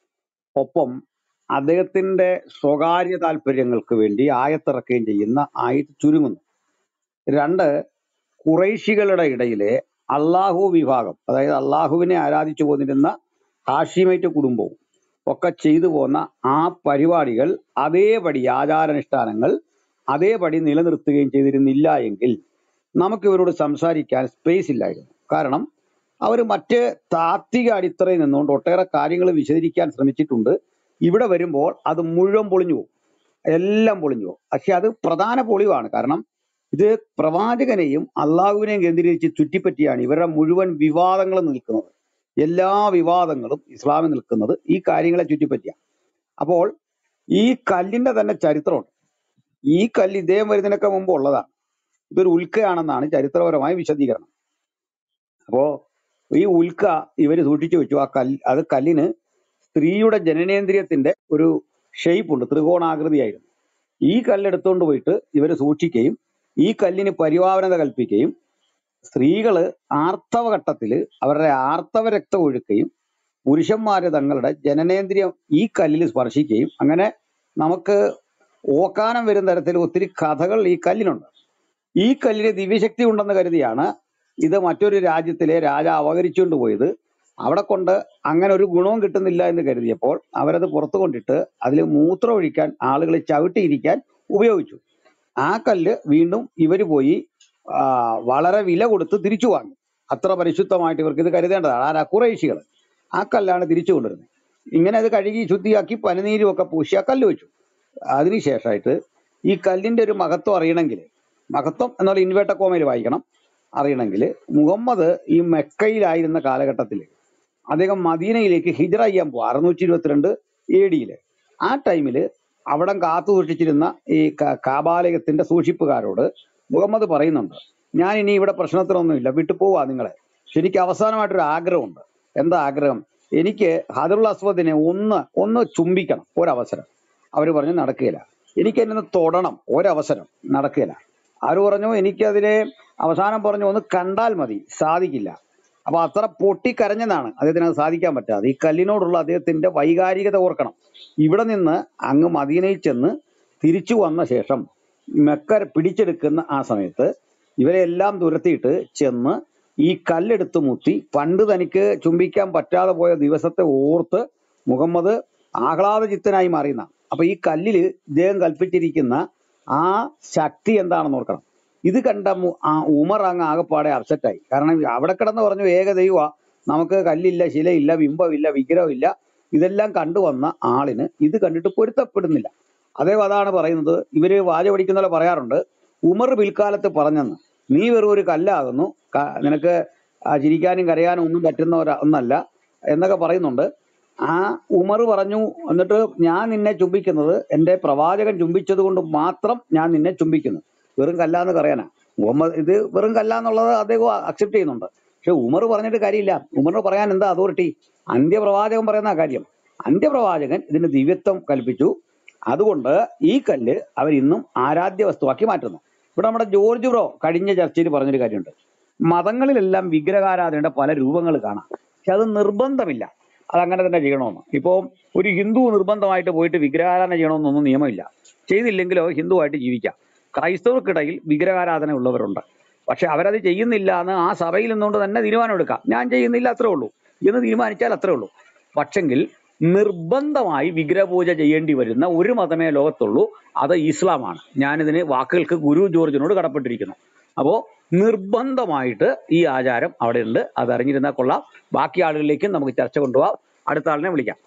ഒപ്പം അദ്ദേഹത്തിന്റെ സ്വകാര്യ താല്പര്യങ്ങൾക്ക് വേണ്ടി ആയത്തിറക്കുകയും ചെയ്യുന്ന ആയത് ചുരുങ്ങുന്നു രണ്ട് കുറൈശികളുടെ ഇടയിലെ അള്ളാഹു വിഭാഗം അതായത് അള്ളാഹുവിനെ ആരാധിച്ചു പോന്നിരുന്ന ഹാഷിമൈറ്റ് കുടുംബവും ഒക്കെ ചെയ്തു പോന്ന ആ പരിപാടികൾ അതേപടി ആചാരാനുഷ്ഠാനങ്ങൾ അതേപടി നിലനിർത്തുകയും ചെയ്തിരുന്നില്ല എങ്കിൽ നമുക്ക് ഇവരോട് സംസാരിക്കാൻ സ്പേസ് ഇല്ലായിരുന്നു കാരണം അവർ മറ്റ് താത്വിക അടിത്തറയിൽ നിന്നുകൊണ്ട് ഒട്ടേറെ കാര്യങ്ങൾ വിശദീകരിക്കാൻ ശ്രമിച്ചിട്ടുണ്ട് ഇവിടെ വരുമ്പോൾ അത് മുഴുവൻ പൊളിഞ്ഞു പോകും എല്ലാം പൊളിഞ്ഞു പോകും പക്ഷെ അത് പ്രധാന പൊളിവാണ് കാരണം ഇത് പ്രവാചകനെയും അള്ളാഹുവിനെയും കേന്ദ്രീകരിച്ച് ചുറ്റിപ്പറ്റിയാണ് ഇവരുടെ മുഴുവൻ വിവാദങ്ങളും നിൽക്കുന്നത് എല്ലാ വിവാദങ്ങളും ഇസ്ലാമിൽ നിൽക്കുന്നത് ഈ കാര്യങ്ങളെ ചുറ്റിപ്പറ്റിയാണ് അപ്പോൾ ഈ കല്ലിന്റെ തന്നെ ചരിത്രമുണ്ട് ഈ കല്ല് ഇദ്ദേഹം വരുന്നതിനൊക്കെ മുമ്പ് ഉള്ളതാണ് ഇതൊരു ഉൽക്കയാണെന്നാണ് ചരിത്രപരമായ വിശദീകരണം അപ്പോ ഈ ഉൽക്ക ഇവര് സൂക്ഷിച്ചു വെച്ചു ആ കല്ല് അത് കല്ലിന് സ്ത്രീയുടെ ജനനേന്ദ്രിയത്തിന്റെ ഒരു ഷേപ്പ് ഉണ്ട് ത്രികോണാകൃതിയായിരുന്നു ഈ കല്ലെടുത്തുകൊണ്ട് പോയിട്ട് ഇവര് സൂക്ഷിക്കുകയും ഈ കല്ലിന് പരിഭാവനത കൽപ്പിക്കുകയും സ്ത്രീകള് ആർത്തവഘട്ടത്തില് അവരുടെ ആർത്തവ രക്തം ഒഴുക്കുകയും പുരുഷന്മാര് തങ്ങളുടെ ജനനേന്ദ്രിയം ഈ കല്ലിൽ സ്പർശിക്കുകയും അങ്ങനെ നമുക്ക് ഓക്കാനം വരുന്ന തരത്തിൽ ഒത്തിരി കഥകൾ ഈ കല്ലിനുണ്ട് ഈ കല്ലിന് ദിവ്യശക്തി ഉണ്ടെന്ന് കരുതിയാണ് ഇത് മറ്റൊരു രാജ്യത്തിലെ രാജ അപകരിച്ചുകൊണ്ട് പോയത് അവിടെ കൊണ്ട് അങ്ങനെ ഒരു ഗുണവും കിട്ടുന്നില്ല എന്ന് കരുതിയപ്പോൾ അവരത് പുറത്തു കൊണ്ടിട്ട് അതിൽ മൂത്രം ഒഴിക്കാൻ ആളുകൾ ചവിട്ടിയിരിക്കാൻ ഉപയോഗിച്ചു ആ കല്ല് വീണ്ടും ഇവര് പോയി ആ, വളരെ വില കൊടുത്ത് തിരിച്ചു വാങ്ങി അത്ര പരിശുദ്ധമായിട്ട് ഇവർക്ക് ഇത് കരുതേണ്ടതാണ് ആരാ കുറേശികൾ ആ കല്ലാണ് തിരിച്ചു കൊണ്ടുവരുന്നത് ഇങ്ങനെ അത് കഴുകി ശുദ്ധിയാക്കി പനിനീരും ഒക്കെ പൂശി ആ കല്ല് വെച്ചു അതിനുശേഷമായിട്ട് ഈ കല്ലിന്റെ ഒരു മഹത്വം അറിയണമെങ്കിൽ മഹത്വം എന്നുള്ള ഇൻവേർട്ട കോമയിൽ വായിക്കണം അറിയണമെങ്കിൽ മുഹമ്മദ് ഈ മെക്കയിലായിരുന്ന കാലഘട്ടത്തിൽ അദ്ദേഹം മദീനയിലേക്ക് ഹിജറ ചെയ്യാൻ പോകും അറുന്നൂറ്റി ഇരുപത്തിരണ്ട് എ ഡിയില് ആ ടൈമിൽ അവിടെ കാത്തു സൂക്ഷിച്ചിരുന്ന ഈ ക- കാബാലയത്തിന്റെ സൂക്ഷിപ്പുകാരോട് മുഹമ്മദ് പറയുന്നുണ്ട് ഞാൻ ഇനി ഇവിടെ പ്രശ്നത്തിനൊന്നുമില്ല വിട്ടു പോവാ നിങ്ങളെ പക്ഷെ എനിക്ക് അവസാനമായിട്ടൊരു ആഗ്രഹമുണ്ട് എന്താ ആഗ്രഹം എനിക്ക് ഹദറുൽ അസ്വദിനെ ഒന്ന് ഒന്ന് ചുംബിക്കണം ഒരവസരം അവർ പറഞ്ഞു നടക്കുകയില്ല എനിക്ക് എന്നെ ഒന്ന് തൊടണം ഒരവസരം നടക്കുകയില്ല ആര് പറഞ്ഞു എനിക്കതിനെ അവസാനം പറഞ്ഞു ഒന്ന് കണ്ടാൽ മതി സാധിക്കില്ല അപ്പൊ അത്ര പൊട്ടിക്കരഞ്ഞതാണ് അദ്ദേഹത്തിന് അത് സാധിക്കാൻ പറ്റാതെ ഈ കല്ലിനോടുള്ള അദ്ദേഹത്തിന്റെ വൈകാരികത ഓർക്കണം ഇവിടെ നിന്ന് അങ്ങ് മദീനയിൽ ചെന്ന് തിരിച്ചു വന്ന ശേഷം മെക്ക പിടിച്ചെടുക്കുന്ന ആ സമയത്ത് ഇവരെ എല്ലാം തുരത്തിയിട്ട് ചെന്ന് ഈ കല്ലെടുത്ത് മുത്തി പണ്ട് തനിക്ക് ചുംബിക്കാൻ പറ്റാതെ പോയ ദിവസത്തെ ഓർത്ത് മുഹമ്മദ് ആഹ്ലാദചിത്തനായി മാറിയുന്ന അപ്പൊ ഈ കല്ലില് ഇദ്ദേഹം കൽപ്പിച്ചിരിക്കുന്ന ആ ശക്തി എന്താണെന്ന് ഓർക്കണം ഇത് കണ്ട മു- ആ ഉമർ അങ്ങ് ആകെപ്പാടെ അപ്സെറ്റായി കാരണം അവിടെ കിടന്ന് പറഞ്ഞു ഏക ദൈവ നമുക്ക് കല്ലില്ല ശിലയില്ല ബിംബമില്ല വിഗ്രഹമില്ല ഇതെല്ലാം കണ്ടുവന്ന ആളിന് ഇത് കണ്ടിട്ട് പൊരുത്തപ്പെടുന്നില്ല അദ്ദേഹം അതാണ് പറയുന്നത് ഇവര് വാച പഠിക്കുന്ന പോലെ പറയാറുണ്ട് ഉമർ പിൽക്കാലത്ത് പറഞ്ഞെന്ന് നീ വെറും ഒരു കല്ലാകുന്നു ക- നിനക്ക് ആ ചിരിക്കാനും കരയാനും ഒന്നും പറ്റുന്ന ഒരു ഒന്നല്ല എന്നൊക്കെ പറയുന്നുണ്ട് ആ ഉമർ പറഞ്ഞു എന്നിട്ട് ഞാൻ നിന്നെ ചുംബിക്കുന്നത് എന്റെ പ്രവാചകൻ ചുംബിച്ചത് കൊണ്ട് മാത്രം ഞാൻ നിന്നെ ചുംബിക്കുന്നു വെറും കല്ലാന്ന് പറയാനാ മുഹമ്മദ് ഇത് വെറും കല്ലാന്നുള്ളത് അദ്ദേഹം അക്സെപ്റ്റ് ചെയ്യുന്നുണ്ട് പക്ഷെ ഉമർ പറഞ്ഞിട്ട് കാര്യമില്ല ഉമറിന് പറയാൻ എന്താ അതോറിറ്റി അന്ത്യപ്രവാചകൻ പറയുന്ന ആ കാര്യം അന്ത്യപ്രവാചകൻ ഇതിന് ദിവ്യത്വം കൽപ്പിച്ചു അതുകൊണ്ട് ഈ കല്ല് അവർ ഇന്നും ആരാധ്യ വസ്തുവാക്കി മാറ്റുന്നു ഇവിടെ നമ്മുടെ ജോർജ് ബ്രോ കഴിഞ്ഞ ചർച്ചയിൽ പറഞ്ഞൊരു കാര്യമുണ്ട് മതങ്ങളിലെല്ലാം വിഗ്രഹാരാധനയുടെ പല രൂപങ്ങൾ കാണാം പക്ഷെ അത് നിർബന്ധമില്ല അത് അങ്ങനെ തന്നെ ചെയ്യണമെന്ന് ഇപ്പോ ഒരു ഹിന്ദു നിർബന്ധമായിട്ട് പോയിട്ട് വിഗ്രഹാരാധന ചെയ്യണമെന്നൊന്നും നിയമമില്ല ചെയ്തില്ലെങ്കിലോ ഹിന്ദുവായിട്ട് ജീവിക്കാം ക്രൈസ്തവർക്കിടയിൽ വിഗ്രഹാരാധന ഉള്ളവരുണ്ട് പക്ഷെ അവരത് ചെയ്യുന്നില്ല എന്ന് ആ സഭയിൽ നിന്നുകൊണ്ട് തന്നെ തീരുമാനമെടുക്കാം ഞാൻ ചെയ്യുന്നില്ല അത്രേ ഉള്ളൂ എന്ന് തീരുമാനിച്ചാൽ അത്രേ ഉള്ളൂ പക്ഷെങ്കിൽ നിർബന്ധമായി വിഗ്രഹപൂജ ചെയ്യേണ്ടി വരുന്ന ഒരു മതമേ ലോകത്തുള്ളൂ അത് ഇസ്ലാമാണ് ഞാനിതിന് വാക്കുകൾക്ക് ഗുരു ജോർജിനോട് കടപ്പെട്ടിരിക്കുന്നു അപ്പോ നിർബന്ധമായിട്ട് ഈ ആചാരം അവിടെ ഉണ്ട് അത് അറിഞ്ഞിരുന്നാൽ കൊള്ളാം ബാക്കി ആളുകളിലേക്കും നമുക്ക് ചർച്ച കൊണ്ടുപോകാം അടുത്ത ആളിനെ വിളിക്കാം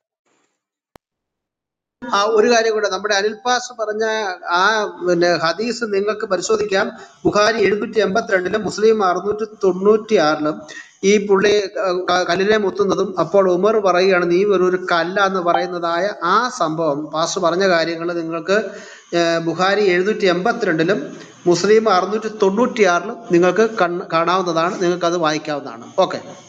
ആ ഒരു കാര്യം കൂടെ നമ്മുടെ അനിൽ പാസ് പറഞ്ഞ ആ പിന്നെ ഹദീസ് നിങ്ങൾക്ക് പരിശോധിക്കാം ബുഖാരി എഴുന്നൂറ്റി എൺപത്തിരണ്ടിലും മുസ്ലിം അറുന്നൂറ്റി തൊണ്ണൂറ്റി ആറിലും ഈ പുള്ളി ക- ക- കല്ലിനെ മുത്തുന്നതും അപ്പോൾ ഉമർ പറയുകയാണ് നീ വെറും ഒരു കല്ല എന്ന് പറയുന്നതായ ആ സംഭവം പാസ് പറഞ്ഞ കാര്യങ്ങൾ നിങ്ങൾക്ക് ഏഹ്, ബുഖാരി എഴുന്നൂറ്റി എൺപത്തിരണ്ടിലും മുസ്ലിം അറുന്നൂറ്റി തൊണ്ണൂറ്റി ആറിലും നിങ്ങൾക്ക് കണ്ണ് കാണാവുന്നതാണ് നിങ്ങൾക്ക് അത് വായിക്കാവുന്നതാണ് ഓക്കെ